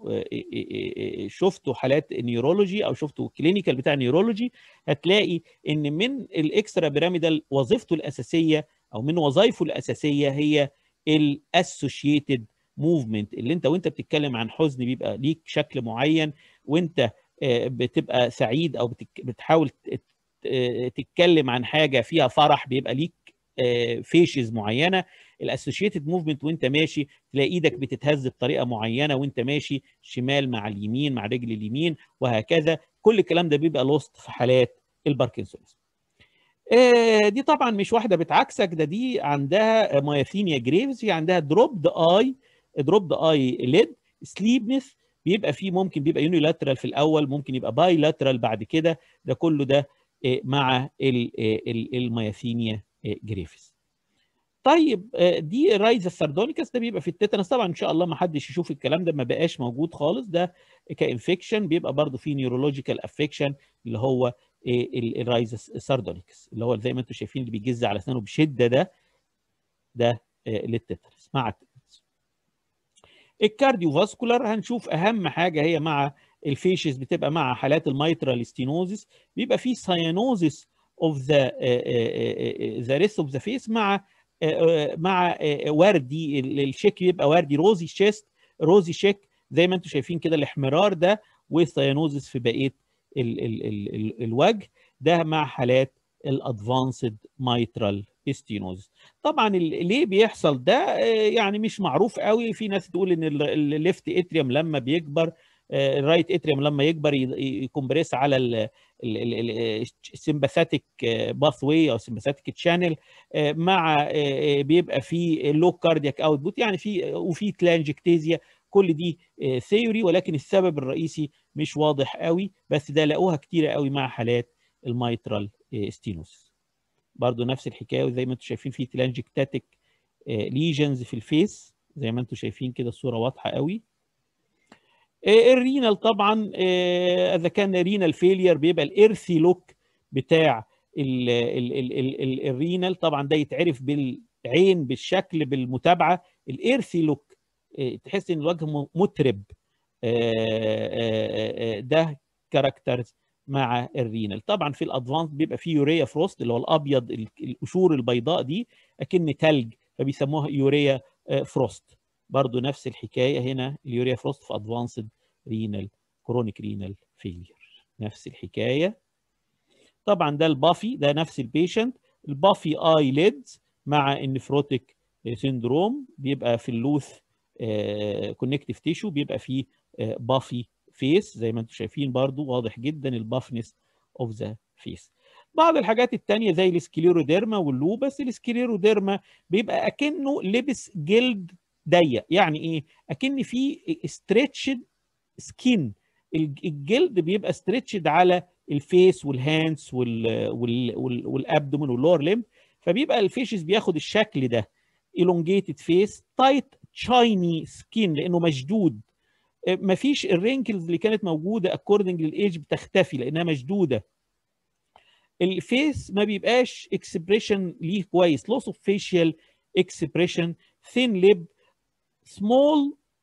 شفتوا حالات النيورولوجي او شفتوا كلينيكال بتاع النيورولوجي هتلاقي ان من الاكسترا بيراميدال وظيفته الاساسيه او من وظائفه الاساسيه هي الاسوشيتد موفمنت اللي انت وانت بتتكلم عن حزن بيبقى ليك شكل معين وانت بتبقى سعيد او بتحاول تتكلم عن حاجه فيها فرح بيبقى ليك فيشز معينه الاسوشيتد موفمنت وانت ماشي تلاقي ايدك بتتهز بطريقه معينه وانت ماشي شمال مع اليمين مع رجل اليمين وهكذا كل الكلام ده بيبقى لوست في حالات الباركنسونز دي طبعا مش واحده بتعكسك ده دي عندها مايثينيا جريفز هي عندها دروبد اي دروبد اي ليد سليبنس بيبقى فيه ممكن بيبقى يونيلاترال في الاول ممكن يبقى باي لاترال بعد كده ده كله ده مع المايثينيا جريفز طيب دي رايز الساردونيكس ده بيبقى في التيتانس طبعا ان شاء الله ما حدش يشوف الكلام ده ما بقاش موجود خالص ده كانفكشن بيبقى برضه في نيورولوجيكال افكشن اللي هو الرايز الساردونيكس اللي هو زي ما انتم شايفين اللي بيجز على اسنانه بشده ده ده للتيتانس مع التيتانس الكارديو فاسكولار هنشوف اهم حاجه هي مع الفيشز بتبقى مع حالات الميترال ستينوزس بيبقى في ساينوزس اوف ذا ذا ريست اوف ذا فيس مع مع وردي الشيك بيبقى وردي روزي شيست روزي شيك زي ما انتم شايفين كده الاحمرار ده وساينوزس في بقيه ال ال ال ال الوجه ده مع حالات الادفانسد مايترال ستينوز طبعا ليه بيحصل ده يعني مش معروف قوي في ناس تقول ان الليفت اتريوم لما بيكبر الرايت اتريوم لما يكبر يكمبريس على السمباثيك باث واي او السمباثيك تشانل مع بيبقى في لو كاردياك اوتبوت يعني في وفي تلانجكتيزيا كل دي ثيوري ولكن السبب الرئيسي مش واضح قوي بس ده لقوها كتيره قوي مع حالات الميترال ستينوس برضو نفس الحكايه وزي ما انتم شايفين في تلانجكتاتيك ليجنز في الفيس زي ما انتم شايفين كده الصوره واضحه قوي الرينال طبعا اذا كان رينال فيلير بيبقى الارثي لوك بتاع ال ال ال ال الرينال طبعا ده يتعرف بالعين بالشكل بالمتابعه الارثي لوك تحس ان الوجه مترب ده كاركترز مع الرينال طبعا في الادفانس بيبقى فيه يوريا فروست اللي هو الابيض القشور البيضاء دي اكن تلج فبيسموها يوريا فروست برضو نفس الحكايه هنا اليوريا فروست في ادفانسد رينال كرونيك رينال فيلير نفس الحكايه طبعا ده البافي ده نفس البيشنت البافي اي ليدز مع النفروتيك سيندروم بيبقى في اللوث كونكتيف تيشو بيبقى فيه بافي فيس زي ما انتم شايفين برضو واضح جدا البافنس اوف ذا فيس بعض الحاجات التانية زي السكليروديرما واللوبس السكليروديرما بيبقى اكنه لبس جلد ضيق يعني ايه اكن في ستريتشد سكين الجلد بيبقى ستريتشد على الفيس والهاندز وال وال وال والابدومن واللور ليمب فبيبقى الفيشز بياخد الشكل ده elongated فيس تايت شايني سكين لانه مشدود مفيش الرينكلز اللي كانت موجوده اكوردنج للايج بتختفي لانها مشدوده الفيس ما بيبقاش اكسبريشن ليه كويس لوس اوف فيشيال اكسبريشن ثين ليب سمول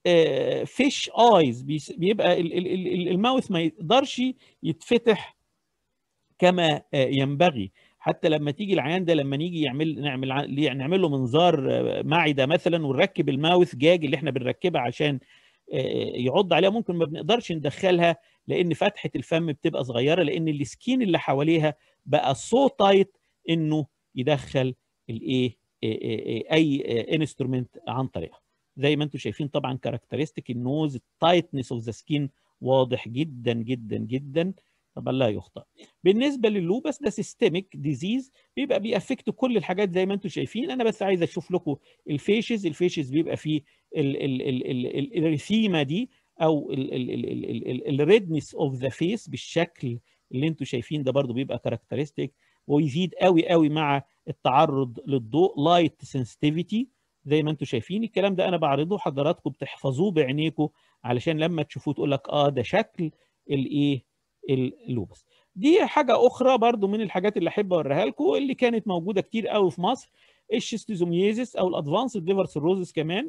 فيش ايز بيبقى الماوث ما يقدرش يتفتح كما ينبغي حتى لما تيجي العيان ده لما نيجي يعمل نعمل نعمل له منظار معده مثلا ونركب الماوث جاج اللي احنا بنركبها عشان يعض عليها ممكن ما بنقدرش ندخلها لان فتحه الفم بتبقى صغيره لان السكين اللي حواليها بقى سو تايت انه يدخل الايه اي انسترومنت عن طريقها زي ما انتم شايفين طبعا كاركترستيك النوز التايتنس اوف ذا سكين واضح جدا جدا جدا طبعا لا يخطئ بالنسبه لللوبس ده سيستميك ديزيز بيبقى بيأفكت كل الحاجات زي ما انتم شايفين انا بس عايز اشوف لكم الفيشز الفيشز بيبقى فيه الريثيما دي او الريدنس اوف ذا فيس بالشكل اللي انتم شايفين ده برضو بيبقى كاركترستيك ويزيد قوي قوي مع التعرض للضوء لايت سنسيتيفيتي زي ما انتم شايفين الكلام ده انا بعرضه حضراتكم بتحفظوه بعينيكم علشان لما تشوفوه تقول لك اه ده شكل الايه اللوبس دي حاجه اخرى برضو من الحاجات اللي احب اوريها لكم اللي كانت موجوده كتير قوي في مصر الشيستوزوميزيس او الادفانسد ليفر سيروزس كمان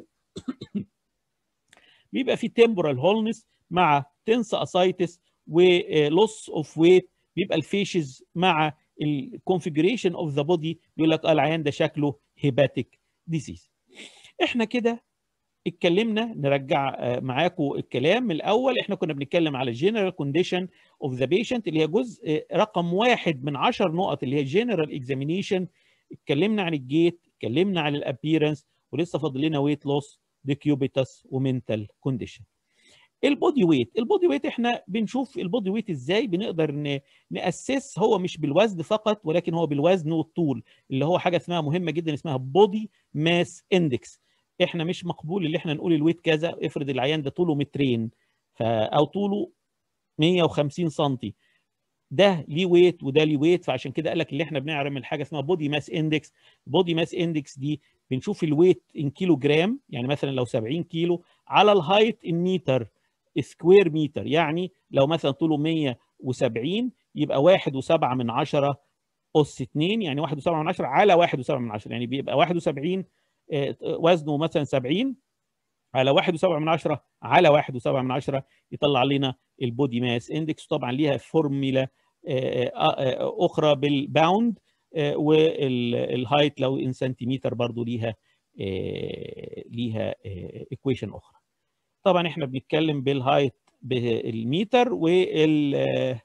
بيبقى في تمبورال هولنس مع تنس اسايتس ولوس اوف ويت بيبقى الفيشز مع الكونفيجريشن اوف ذا بودي بيقول لك اه العيان ده شكله هيباتيك ديزيز احنا كده اتكلمنا نرجع معاكم الكلام من الاول احنا كنا بنتكلم على الجنرال كونديشن اوف ذا بيشنت اللي هي جزء رقم واحد من 10 نقط اللي هي جنرال اكزامينيشن اتكلمنا عن الجيت اتكلمنا عن الابييرنس ولسه فاضل لنا ويت لوس ديكيوبيتاس ومنتال كونديشن البودي ويت البودي ويت احنا بنشوف البودي ويت ازاي بنقدر ناسس هو مش بالوزن فقط ولكن هو بالوزن والطول اللي هو حاجه اسمها مهمه جدا اسمها بودي ماس اندكس احنا مش مقبول اللي احنا نقول الويت كذا افرض العيان ده طوله مترين او طوله 150 سم ده ليه ويت وده ليه ويت فعشان كده قال لك اللي احنا بنعمل حاجه اسمها بودي ماس اندكس بودي ماس اندكس دي بنشوف الويت ان كيلو جرام يعني مثلا لو 70 كيلو على الهايت ان متر سكوير متر يعني لو مثلا طوله 170 يبقى 1.7 من 10 اس 2 يعني 1.7 من 10 على 1.7 من 10 يعني بيبقى 71 وزنه مثلا 70 على 1.7 من 10 على 1.7 من 10 يطلع لنا البودي ماس اندكس طبعا ليها فورميلا اخرى بالباوند والهايت لو ان سنتيمتر برضو ليها ليها ايكويشن اخرى طبعا احنا بنتكلم بالهايت بالمتر وال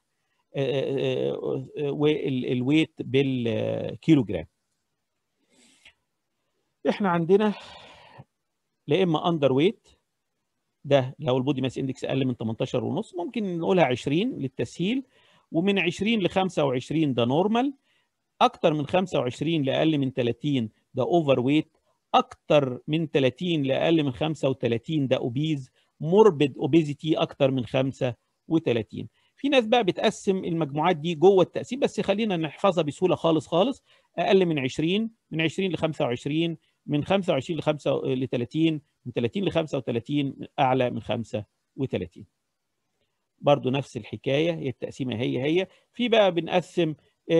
والويت بالكيلو جرام احنا عندنا لا اما اندر ويت ده لو البودي ماس اندكس اقل من 18 ونص ممكن نقولها 20 للتسهيل ومن 20 ل 25 ده نورمال اكتر من 25 لاقل من 30 ده اوفر ويت اكتر من 30 لاقل من 35 ده اوبيز موربيد اوبيزيتي اكتر من 35 في ناس بقى بتقسم المجموعات دي جوه التقسيم بس خلينا نحفظها بسهوله خالص خالص اقل من 20 من 20 ل 25 من 25 ل 5 ل 30 من 30 ل 35 اعلى من 35 برضو نفس الحكايه هي التقسيمه هي هي في بقى بنقسم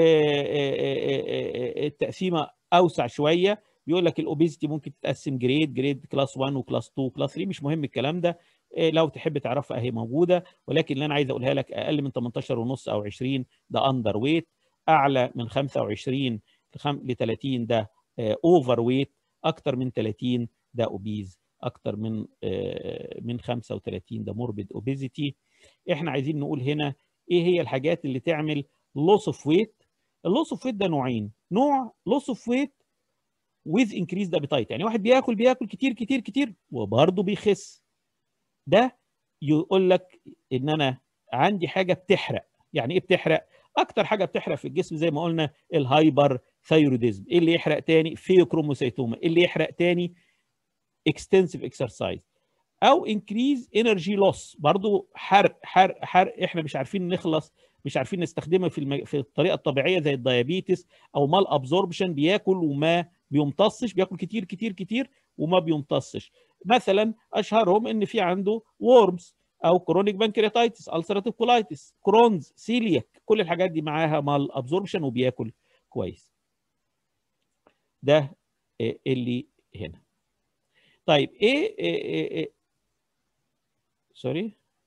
التقسيمه اوسع شويه بيقول لك الاوبيزيتي ممكن تتقسم جريد جريد كلاس 1 وكلاس 2 وكلاس 3 مش مهم الكلام ده لو تحب تعرفها اهي موجوده ولكن اللي انا عايز اقولها لك اقل من 18 ونص او 20 ده اندر ويت اعلى من 25 ل 30 ده اوفر ويت اكتر من 30 ده اوبيز اكتر من من 35 ده موربيد اوبيزيتي احنا عايزين نقول هنا ايه هي الحاجات اللي تعمل لوس اوف ويت اللوس اوف ويت ده نوعين نوع لوس اوف ويت with increased appetite يعني واحد بياكل بياكل كتير كتير كتير وبرضه بيخس ده يقول لك ان انا عندي حاجه بتحرق يعني ايه بتحرق اكتر حاجه بتحرق في الجسم زي ما قلنا الهايبر ثايروديزم ايه اللي يحرق تاني فيوكروموسيتوما ايه اللي يحرق تاني اكستنسيف اكسرسايز او انكريز انرجي لوس برضو حرق حرق حرق احنا مش عارفين نخلص مش عارفين نستخدمها في المج... في الطريقه الطبيعيه زي الديابيتس او مال ابزوربشن بياكل وما بيمتصش بياكل كتير كتير كتير وما بيمتصش مثلا اشهرهم ان في عنده وورمز او كرونيك بانكرياتايتس السراتيف كولايتس كرونز سيلياك كل الحاجات دي معاها مال ابزوربشن وبياكل كويس ده اللي هنا طيب ايه, إيه, إيه سوري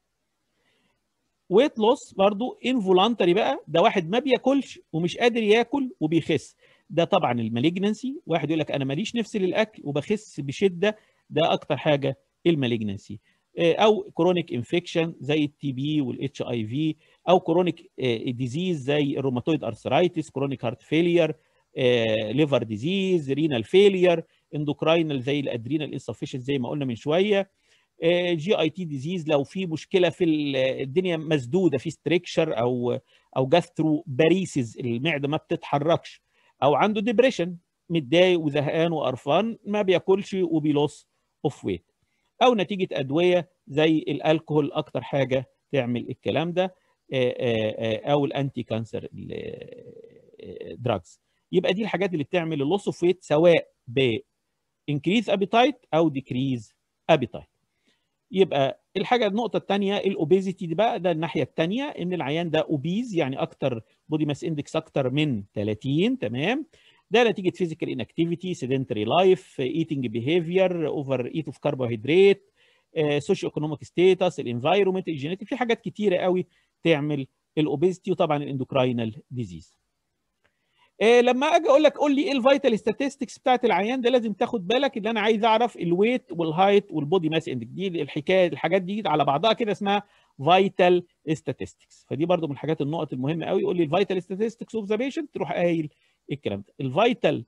ويت لوس برضو انفولانتري بقى ده واحد ما بياكلش ومش قادر ياكل وبيخس ده طبعا المالجنسي واحد يقول لك انا ماليش نفس للاكل وبخس بشده ده اكتر حاجه المالجنسي او كرونيك انفكشن زي التي بي والاتش اي في او كرونيك ديزيز زي الروماتويد ارثرايتس كرونيك هارت فيلير ليفر ديزيز رينال فيلير اندوكراينال زي الادرينال انسفشنت زي ما قلنا من شويه جي اي تي ديزيز لو في مشكله في الدنيا مسدوده في ستريكشر او او جاسترو باريسز المعده ما بتتحركش او عنده ديبريشن متضايق وزهقان وقرفان ما بياكلش وبيلوس اوف ويت او نتيجه ادويه زي الالكهول اكتر حاجه تعمل الكلام ده او الانتي كانسر دراجز يبقى دي الحاجات اللي بتعمل اللوس اوف ويت سواء ب increase appetite او decrease appetite يبقى الحاجه النقطه الثانيه الاوبيزيتي دي بقى ده الناحيه الثانيه ان العيان ده اوبيز يعني اكتر بودي ماس اندكس اكتر من 30 تمام ده نتيجه فيزيكال انكتيفيتي سيدنتري لايف ايتنج بيهيفير اوفر ايت اوف كربوهيدرات سوشيو ايكونوميك ستيتس الانفايرمنت الجينيتيك في حاجات كتيره قوي تعمل الاوبيزيتي وطبعا الاندوكراينال ديزيز إيه لما اجي اقول لك قول لي ايه الفيتال ستاتستكس بتاعت العيان ده لازم تاخد بالك ان انا عايز اعرف الويت والهايت والبودي ماس اندكس دي الحكايه الحاجات دي على بعضها كده اسمها فيتال ستاتستكس فدي برضو من الحاجات النقط المهمه قوي يقول لي الفيتال ستاتستكس اوف ذا بيشنت تروح قايل الكلام ده الفيتال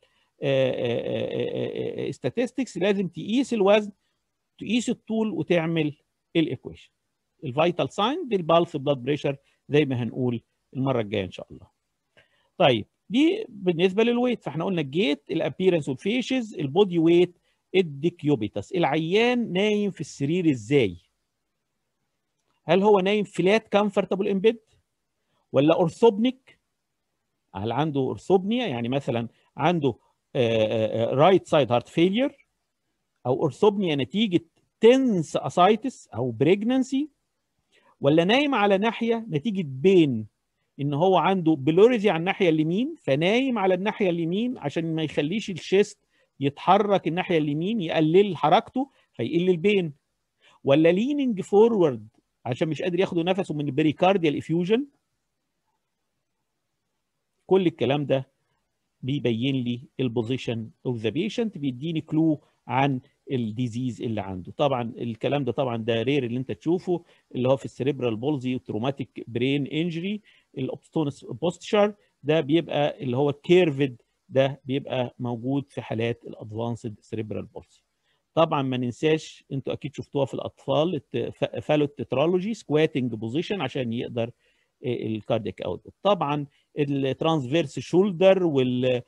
ستاتستكس لازم تقيس الوزن تقيس الطول وتعمل الايكويشن الفيتال ساين دي البالس بلاد بريشر زي ما هنقول المره الجايه ان شاء الله طيب دي بالنسبه للويت فاحنا قلنا الجيت الابيرنس والفيشز البودي ويت الديكيوبيتس العيان نايم في السرير ازاي هل هو نايم فلات كومفورتابل ان بيد ولا اورثوبنيك هل عنده اورثوبنيا يعني مثلا عنده رايت سايد هارت فيلير او اورثوبنيا نتيجه تنس اسايتس او بريجنانسي ولا نايم على ناحيه نتيجه بين ان هو عنده بلوريزي على الناحيه اليمين فنايم على الناحيه اليمين عشان ما يخليش الشيست يتحرك الناحيه اليمين يقلل حركته فيقل البين ولا ليننج فورورد عشان مش قادر ياخد نفسه من البريكارديال افيوجن كل الكلام ده بيبين لي البوزيشن اوف ذا بيشنت بيديني كلو عن الديزيز اللي عنده طبعا الكلام ده طبعا ده رير اللي انت تشوفه اللي هو في السريبرال بولزي والتروماتيك برين انجري الاوبستونس بوستشر ده بيبقى اللي هو الكيرفد ده بيبقى موجود في حالات الادفانسد سريبرال بولسي طبعا ما ننساش انتوا اكيد شفتوها في الاطفال فالو التترولوجي سكواتنج بوزيشن عشان يقدر الكاردياك اوت طبعا الترانسفيرس شولدر وال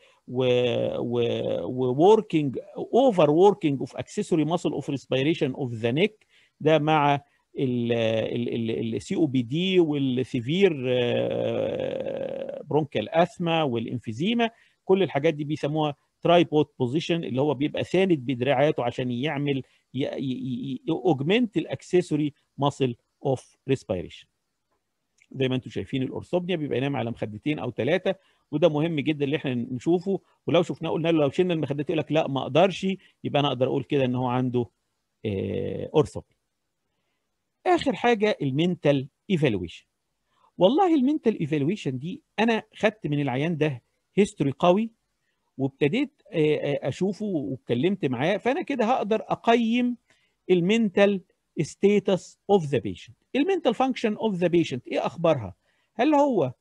ووركينج اوفر ووركينج اوف اكسسوري ماسل اوف ريسبيريشن اوف ذا نيك ده مع السي او بي دي والسيفير برونكال اثما والانفيزيما كل الحاجات دي بيسموها ترايبود بوزيشن اللي هو بيبقى ساند بدراعاته عشان يعمل اوجمنت الاكسسوري ماسل اوف ريسبيريشن زي ما انتم شايفين الاورثوبنيا بيبقى نايم على مخدتين او ثلاثه وده مهم جدا اللي احنا نشوفه ولو شفناه قلنا له لو شلنا المخدات يقول لك لا ما اقدرش يبقى انا اقدر اقول كده ان هو عنده اورثوبنيا اخر حاجه المنتال ايفالويشن والله المنتال ايفالويشن دي انا خدت من العيان ده هيستوري قوي وابتديت اشوفه واتكلمت معاه فانا كده هقدر اقيم المنتال ستيتس اوف ذا بيشنت المنتال فانكشن اوف ذا بيشنت ايه اخبارها هل هو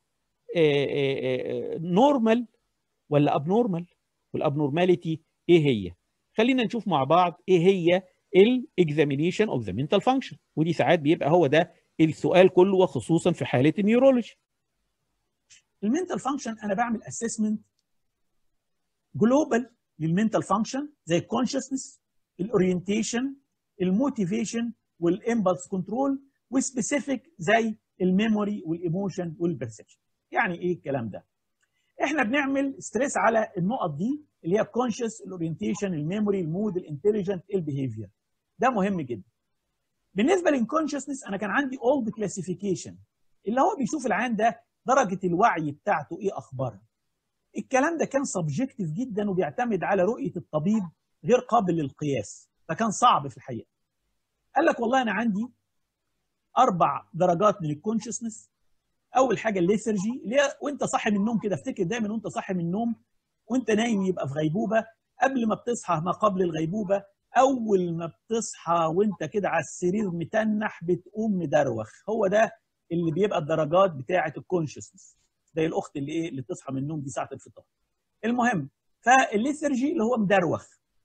نورمال ولا ابنورمال والابنورماليتي ايه هي خلينا نشوف مع بعض ايه هي الاكزامينيشن اوف ذا منتال فانكشن ودي ساعات بيبقى هو ده السؤال كله وخصوصا في حاله النيورولوجي المنتال فانكشن انا بعمل اسسمنت جلوبال للمنتال فانكشن زي الكونشسنس الاورينتيشن الموتيفيشن والامبلس كنترول وسبيسيفيك زي الميموري والايموشن والبرسبشن يعني ايه الكلام ده احنا بنعمل ستريس على النقط دي اللي هي الكونشس الاورينتيشن الميموري المود الانتليجنت البيهيفير ده مهم جدا بالنسبه للكونشسنس انا كان عندي اولد كلاسيفيكيشن اللي هو بيشوف العيان ده درجه الوعي بتاعته ايه اخبارها الكلام ده كان سبجكتيف جدا وبيعتمد على رؤيه الطبيب غير قابل للقياس فكان صعب في الحقيقه قال لك والله انا عندي اربع درجات من الكونشسنس اول حاجه الليثرجي اللي هي وانت صاحي من النوم كده افتكر دايما وانت صاحي من النوم وانت نايم يبقى في غيبوبه قبل ما بتصحى ما قبل الغيبوبه اول ما بتصحى وانت كده على السرير متنح بتقوم مدروخ هو ده اللي بيبقى الدرجات بتاعه الكونشسنس زي الاخت اللي ايه اللي بتصحى من النوم دي ساعه الفطار المهم فالليثرجي اللي هو مدروخ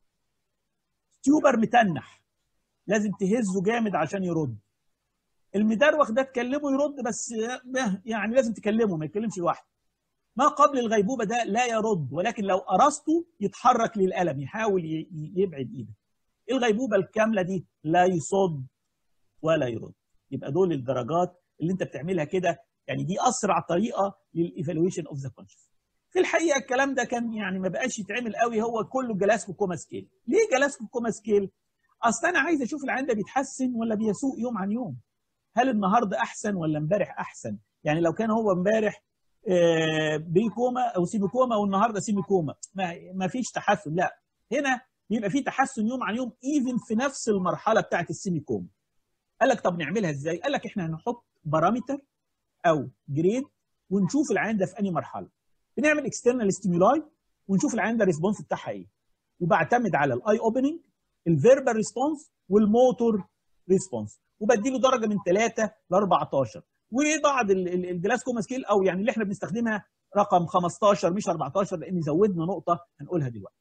تيوبر متنح لازم تهزه جامد عشان يرد المدروخ ده تكلمه يرد بس يعني لازم تكلمه ما يتكلمش لوحده ما قبل الغيبوبه ده لا يرد ولكن لو قرصته يتحرك للالم يحاول يبعد ايده الغيبوبه الكامله دي لا يصد ولا يرد يبقى دول الدرجات اللي انت بتعملها كده يعني دي اسرع طريقه للايفالويشن اوف ذا كونشس في الحقيقه الكلام ده كان يعني ما بقاش يتعمل قوي هو كله جلاسكو كوما سكيل ليه جلاسكو كوما سكيل اصل انا عايز اشوف العيان ده بيتحسن ولا بيسوء يوم عن يوم هل النهارده احسن ولا امبارح احسن يعني لو كان هو امبارح بيكوما او سيميكوما والنهارده سيميكوما ما فيش تحسن لا هنا بيبقى في تحسن يوم عن يوم ايفن في نفس المرحله بتاعت السيميكوما قال لك طب نعملها ازاي قال لك احنا هنحط بارامتر او جريد ونشوف العيان ده في انهي مرحله بنعمل اكسترنال ستيمولاي ونشوف العيان ده الريسبونس بتاعها ايه وبعتمد على الاي اوبننج الفيربال ريسبونس والموتور ريسبونس وبديله درجه من 3 ل 14 وبعض الجلاسكوما سكيل او يعني اللي احنا بنستخدمها رقم 15 مش 14 لان زودنا نقطه هنقولها دلوقتي.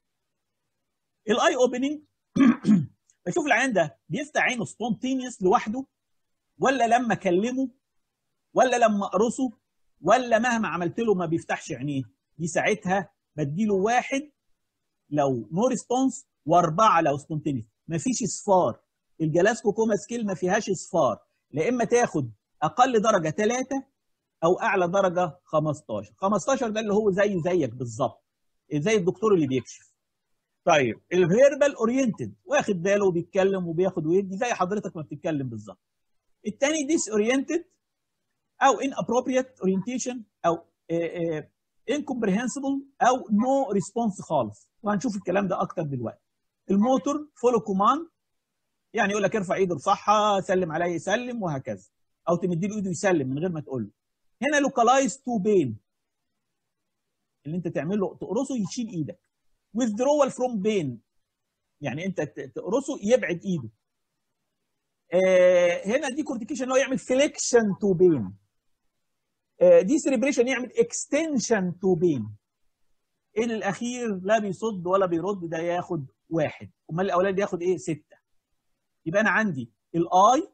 الاي اوبننج بشوف العيان ده بيفتح عينه سبونتينيوس لوحده ولا لما اكلمه ولا لما اقرصه ولا مهما عملت له ما بيفتحش عينيه دي ساعتها بديله واحد لو نو ريسبونس واربعه لو سبونتينيوس مفيش اصفار الجلاسكو كوما سكيل ما فيهاش اصفار لا اما تاخد اقل درجه 3 او اعلى درجه 15 15 ده اللي هو زي زيك بالظبط زي الدكتور اللي بيكشف طيب الفيربال اورينتد واخد باله وبيتكلم وبياخد ويدي زي حضرتك ما بتتكلم بالظبط الثاني ديس اورينتد او ان ابروبريت اورينتيشن او انكمبريهنسبل او نو ريسبونس خالص وهنشوف الكلام ده اكتر دلوقتي الموتور فولو كوماند يعني يقول لك ارفع ايده بصحه سلم عليا يسلم وهكذا او تمدي له ايده يسلم من غير ما تقول له هنا لوكالايز تو بين اللي انت تعمله تقرصه يشيل ايدك withdrawal from pain يعني انت تقرصه يبعد ايده آه هنا دي كورتيكيشن اللي هو يعمل فليكشن تو بين آه دي سيريبريشن يعمل اكستنشن تو بين الاخير لا بيصد ولا بيرد ده ياخد واحد امال الاولاني ياخد ايه سته يبقى انا عندي الاي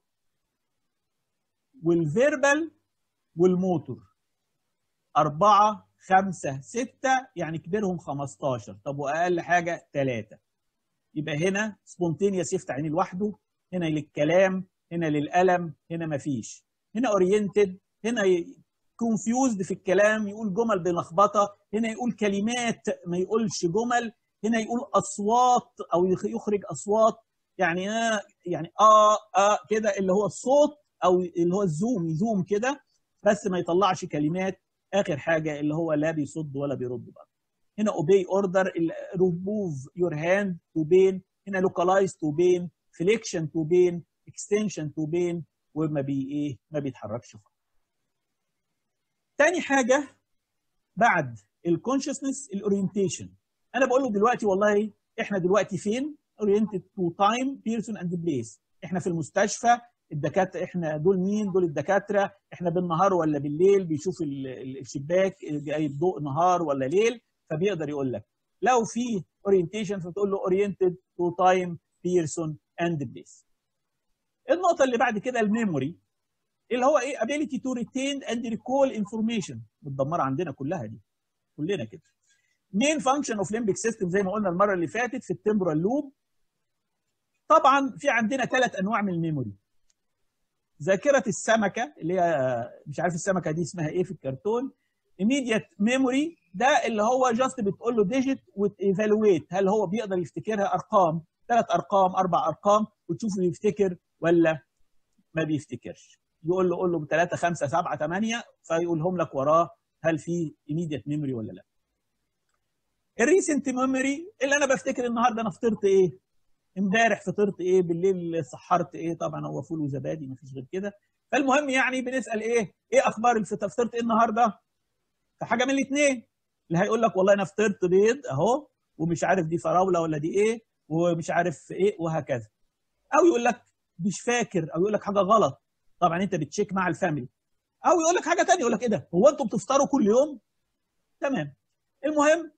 والفيربال والموتور أربعة خمسة ستة يعني كبيرهم 15 طب وأقل حاجة ثلاثة يبقى هنا سبونتينيوس يفتح عينيه لوحده هنا للكلام هنا للألم هنا مفيش هنا اورينتد هنا كونفيوزد في الكلام يقول جمل بلخبطة هنا يقول كلمات ما يقولش جمل هنا يقول أصوات أو يخرج أصوات يعني آه يعني آه آه كده اللي هو الصوت او اللي هو الزوم يزوم كده بس ما يطلعش كلمات اخر حاجه اللي هو لا بيصد ولا بيرد بقى هنا اوبي اوردر ريموف يور هاند تو بين هنا لوكالايز تو بين فليكشن تو بين اكستنشن تو بين وما بي ايه ما بيتحركش خالص تاني حاجه بعد الكونشسنس الاورينتيشن انا بقول له دلوقتي والله احنا دلوقتي فين اورينتد تو تايم بيرسون اند بليس احنا في المستشفى الدكاتره احنا دول مين دول الدكاتره احنا بالنهار ولا بالليل بيشوف الشباك جاي الضوء نهار ولا ليل فبيقدر يقول لك لو في اورينتيشن فتقول له اورينتد تو تايم بيرسون اند بليس النقطه اللي بعد كده الميموري اللي هو ايه ability to retain and recall information متدمره عندنا كلها دي كلنا كده main function of limbic system زي ما قلنا المره اللي فاتت في التمبرال لوب طبعا في عندنا ثلاث انواع من الميموري ذاكره السمكه اللي هي مش عارف السمكه دي اسمها ايه في الكرتون immediate memory ده اللي هو جاست بتقول له ديجيت وتيفالويت هل هو بيقدر يفتكرها ارقام ثلاث ارقام اربع ارقام وتشوف بيفتكر ولا ما بيفتكرش يقول له قول له 3 5 7 8 فيقولهم لك وراه هل في immediate memory ولا لا الريسنت ميموري اللي انا بفتكر النهارده انا فطرت ايه امبارح فطرت ايه بالليل سحرت ايه طبعا هو فول وزبادي مفيش غير كده فالمهم يعني بنسال ايه ايه اخبار الفطار فطرت ايه النهارده فحاجه من الاثنين اللي هيقول لك والله انا فطرت بيض اهو ومش عارف دي فراوله ولا دي ايه ومش عارف ايه وهكذا او يقول لك مش فاكر او يقول لك حاجه غلط طبعا انت بتشيك مع الفاميلي او يقول لك حاجه ثانيه يقول لك ايه ده هو انتوا بتفطروا كل يوم تمام المهم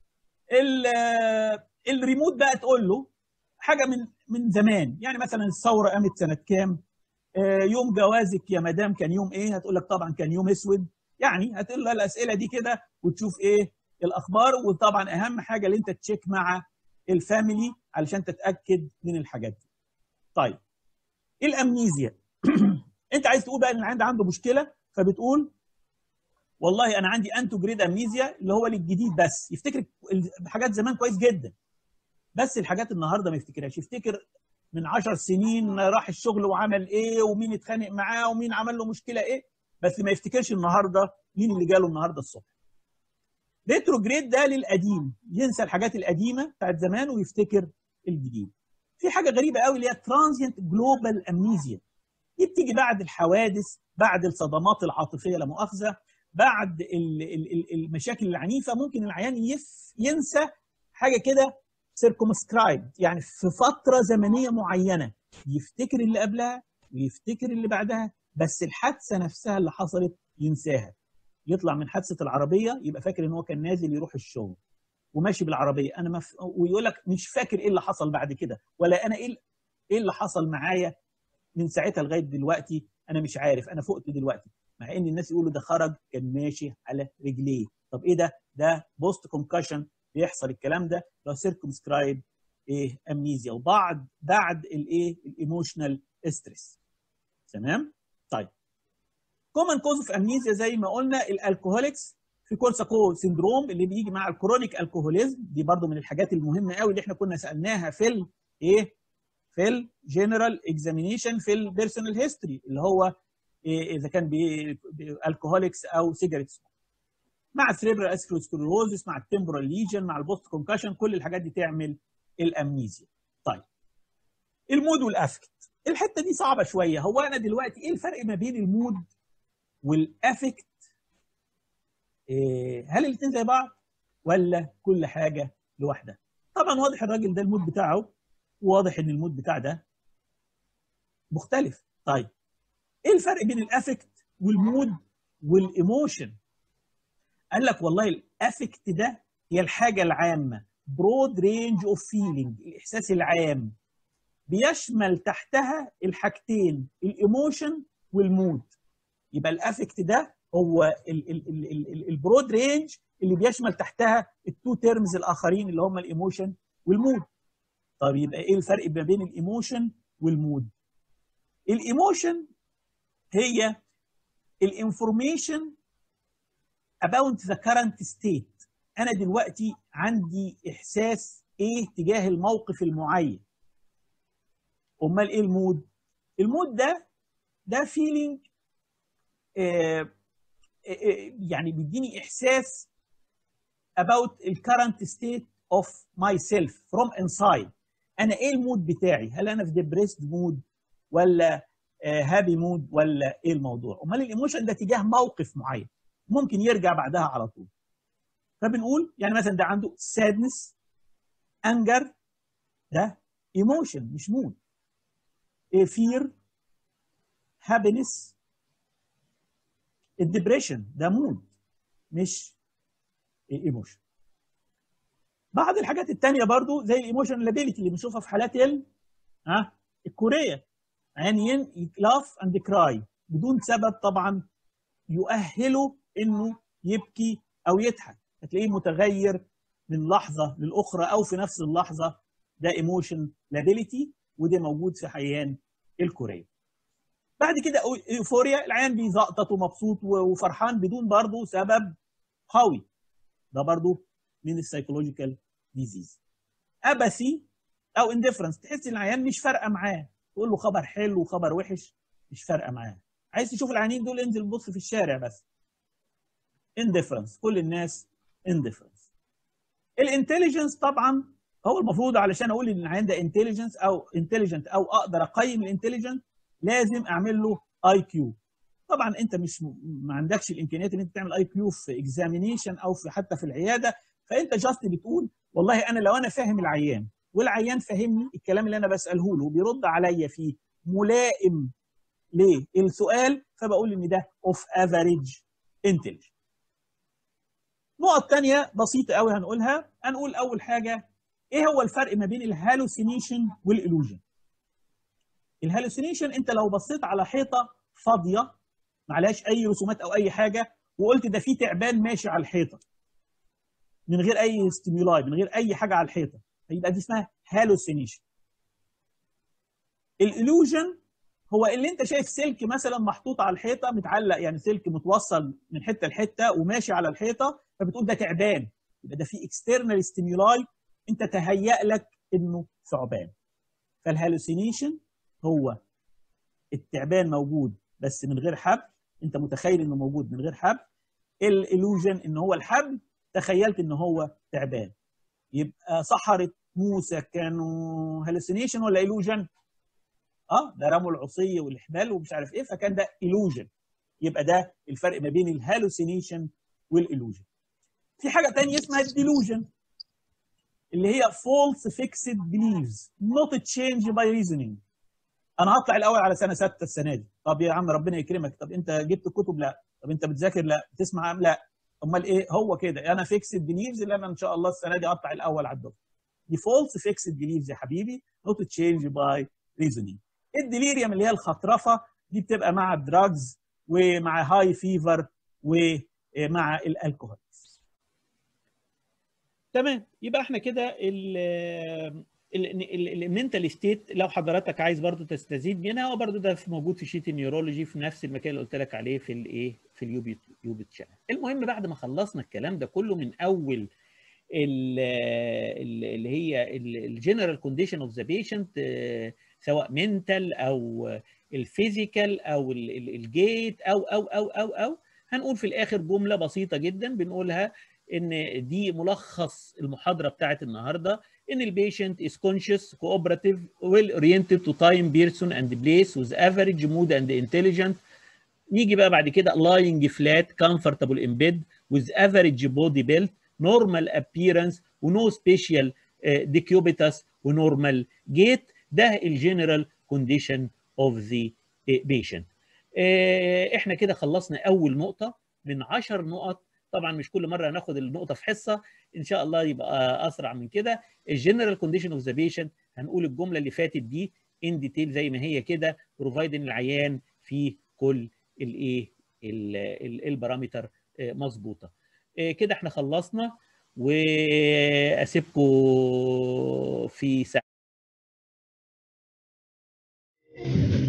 الريموت بقى تقول له حاجه من من زمان يعني مثلا الثوره قامت سنه كام يوم جوازك يا مدام كان يوم ايه هتقول لك طبعا كان يوم اسود يعني هتقول لها الاسئله دي كده وتشوف ايه الاخبار وطبعا اهم حاجه اللي انت تشيك مع الفاميلي علشان تتاكد من الحاجات دي طيب الامنيزيا انت عايز تقول بقى ان العيان عنده مشكله فبتقول والله انا عندي انتو جريد امنيزيا اللي هو للجديد بس يفتكر حاجات زمان كويس جدا بس الحاجات النهارده ما يفتكرهاش يفتكر من 10 سنين راح الشغل وعمل ايه ومين اتخانق معاه ومين عمل له مشكله ايه بس ما يفتكرش النهارده مين اللي جاله النهارده الصبح ريتروجريد ده للقديم ينسى الحاجات القديمه بتاعت زمان ويفتكر الجديد في حاجه غريبه قوي اللي هي ترانزيانت جلوبال امنيزيا دي بتيجي بعد الحوادث بعد الصدمات العاطفيه لا مؤاخذه بعد المشاكل العنيفه ممكن العيان ينسى حاجه كده سيركمسكرايب يعني في فتره زمنيه معينه يفتكر اللي قبلها ويفتكر اللي بعدها بس الحادثه نفسها اللي حصلت ينساها يطلع من حادثه العربيه يبقى فاكر ان هو كان نازل يروح الشغل وماشي بالعربيه انا مف... ويقول لك مش فاكر ايه اللي حصل بعد كده ولا انا ايه ايه اللي حصل معايا من ساعتها لغايه دلوقتي انا مش عارف انا فقت دلوقتي مع ان الناس يقولوا ده خرج كان ماشي على رجليه طب ايه ده ده بوست كونكشن بيحصل الكلام ده لو سيركمسكرايب ايه امنيزيا وبعد بعد الايه الايموشنال ستريس تمام طيب كومن كوز اوف امنيزيا زي ما قلنا الالكوهوليكس في كورساكو سيندروم اللي بيجي مع الكرونيك الكوهوليزم دي برضو من الحاجات المهمه قوي اللي احنا كنا سالناها في ال ايه في الجنرال اكزامينيشن في البيرسونال هيستوري اللي هو إيه اذا كان بالكوهوليكس او سيجاريت مع السريبرال اسكلوسكلوروزس مع التمبرال ليجن مع البوست كونكشن كل الحاجات دي تعمل الامنيزيا طيب المود والافكت الحته دي صعبه شويه هو انا دلوقتي ايه الفرق ما بين المود والافكت إيه هل الاثنين زي بعض ولا كل حاجه لوحدها طبعا واضح الراجل ده المود بتاعه واضح ان المود بتاع ده مختلف طيب ايه الفرق بين الافكت والمود والايموشن قال لك والله الافكت ده هي الحاجه العامه برود رينج اوف فيلينج الاحساس العام بيشمل تحتها الحاجتين الايموشن والمود يبقى الافكت ده هو البرود رينج اللي بيشمل تحتها التو تيرمز الاخرين اللي هم الايموشن والمود طب يبقى ايه الفرق ما بين الايموشن والمود الايموشن هي الانفورميشن about the current state انا دلوقتي عندي احساس ايه تجاه الموقف المعين امال ايه المود المود ده ده فيلينج آه يعني بيديني احساس about the current state of myself from inside انا ايه المود بتاعي هل انا في depressed مود ولا هابي مود ولا ايه الموضوع امال الايموشن ده تجاه موقف معين ممكن يرجع بعدها على طول فبنقول يعني مثلا ده عنده sadness anger ده ايموشن مش مود fear happiness الدبريشن ده مود مش ايموشن بعض الحاجات التانية برضو زي الايموشن لابيليتي اللي بنشوفها في حالات ال ها الكوريه عينين لاف اند كراي بدون سبب طبعا يؤهله انه يبكي او يضحك هتلاقيه متغير من لحظه للاخرى او في نفس اللحظه ده ايموشن لابيليتي وده موجود في حيان الكوريه بعد كده ايوفوريا العيان بيزقطط ومبسوط وفرحان بدون برضه سبب قوي ده برضه من السايكولوجيكال ديزيز ابسي او انديفرنس تحس ان العيان مش فارقه معاه تقول له خبر حلو وخبر وحش مش فارقه معاه عايز تشوف العيانين دول انزل بص في الشارع بس انديفرنس كل الناس انديفرنس الانتليجنس طبعا هو المفروض علشان اقول ان العيان ده انتليجنس او انتليجنت او اقدر اقيم الانتليجنت لازم اعمل له اي كيو طبعا انت مش ما عندكش الامكانيات ان انت تعمل اي كيو في اكزامينيشن او في حتى في العياده فانت جاست بتقول والله انا لو انا فاهم العيان والعيان فاهمني الكلام اللي انا بساله له بيرد عليا فيه ملائم للسؤال فبقول ان ده اوف افريج انتليجنت نقط تانية بسيطة قوي هنقولها هنقول أول حاجة إيه هو الفرق ما بين الهالوسينيشن والإلوجن الهالوسينيشن أنت لو بصيت على حيطة فاضية معلهاش أي رسومات أو أي حاجة وقلت ده في تعبان ماشي على الحيطة من غير أي ستيمولاي من غير أي حاجة على الحيطة يبقى دي اسمها هالوسينيشن الإلوجن هو اللي انت شايف سلك مثلا محطوط على الحيطه متعلق يعني سلك متوصل من حته لحته وماشي على الحيطه فبتقول ده تعبان يبقى ده في اكسترنال ستيمولاي انت تهيأ لك انه ثعبان فالهالوسينيشن هو التعبان موجود بس من غير حبل انت متخيل انه موجود من غير حبل الالوجن ان هو الحبل تخيلت ان هو تعبان يبقى سحرة موسى كانوا هالوسينيشن ولا illusion؟ اه ده رموا العصي والحبال ومش عارف ايه فكان ده illusion يبقى ده الفرق ما بين الهالوسينيشن والillusion في حاجه ثانيه اسمها الديلوجن اللي هي false fixed beliefs not change by reasoning انا هطلع الاول على سنه سته السنه دي طب يا عم ربنا يكرمك طب انت جبت كتب لا طب انت بتذاكر لا بتسمع ام لا امال ايه هو كده انا فيكسد بليفز اللي انا ان شاء الله السنه دي اطلع الاول على الدفعه دي فولس فيكسد بليفز يا حبيبي نوت تشينج باي ريزونينج الديليريوم اللي هي الخطرفه دي بتبقى مع الدراجز ومع هاي فيفر ومع الالكوهول تمام يبقى احنا كده المنتال ستيت لو حضرتك عايز برضو تستزيد منها هو برضو ده موجود في شيت النيورولوجي في نفس المكان اللي قلت لك عليه في الايه في اليوبي يوبي تشانل المهم بعد ما خلصنا الكلام ده كله من اول اللي هي الجنرال كونديشن اوف ذا بيشنت سواء منتال او الفيزيكال او الجيت او او او او او هنقول في الاخر جمله بسيطه جدا بنقولها ان دي ملخص المحاضره بتاعت النهارده ان البيشنت is conscious cooperative well oriented to time person and place with average mood and intelligent نيجي بقى بعد كده lying flat comfortable in bed with average body build normal appearance ونو special uh, decubitus ونورمال gait ده الجنرال كونديشن اوف ذا patient uh, احنا كده خلصنا اول نقطه من 10 نقط طبعا مش كل مره هناخد النقطه في حصه ان شاء الله يبقى اسرع من كده الجنرال كونديشن اوف ذا بيشنت هنقول الجمله اللي فاتت دي ان ديتيل زي ما هي كده بروفايد ان العيان في كل الايه البارامتر مظبوطه كده احنا خلصنا واسيبكم في ساعه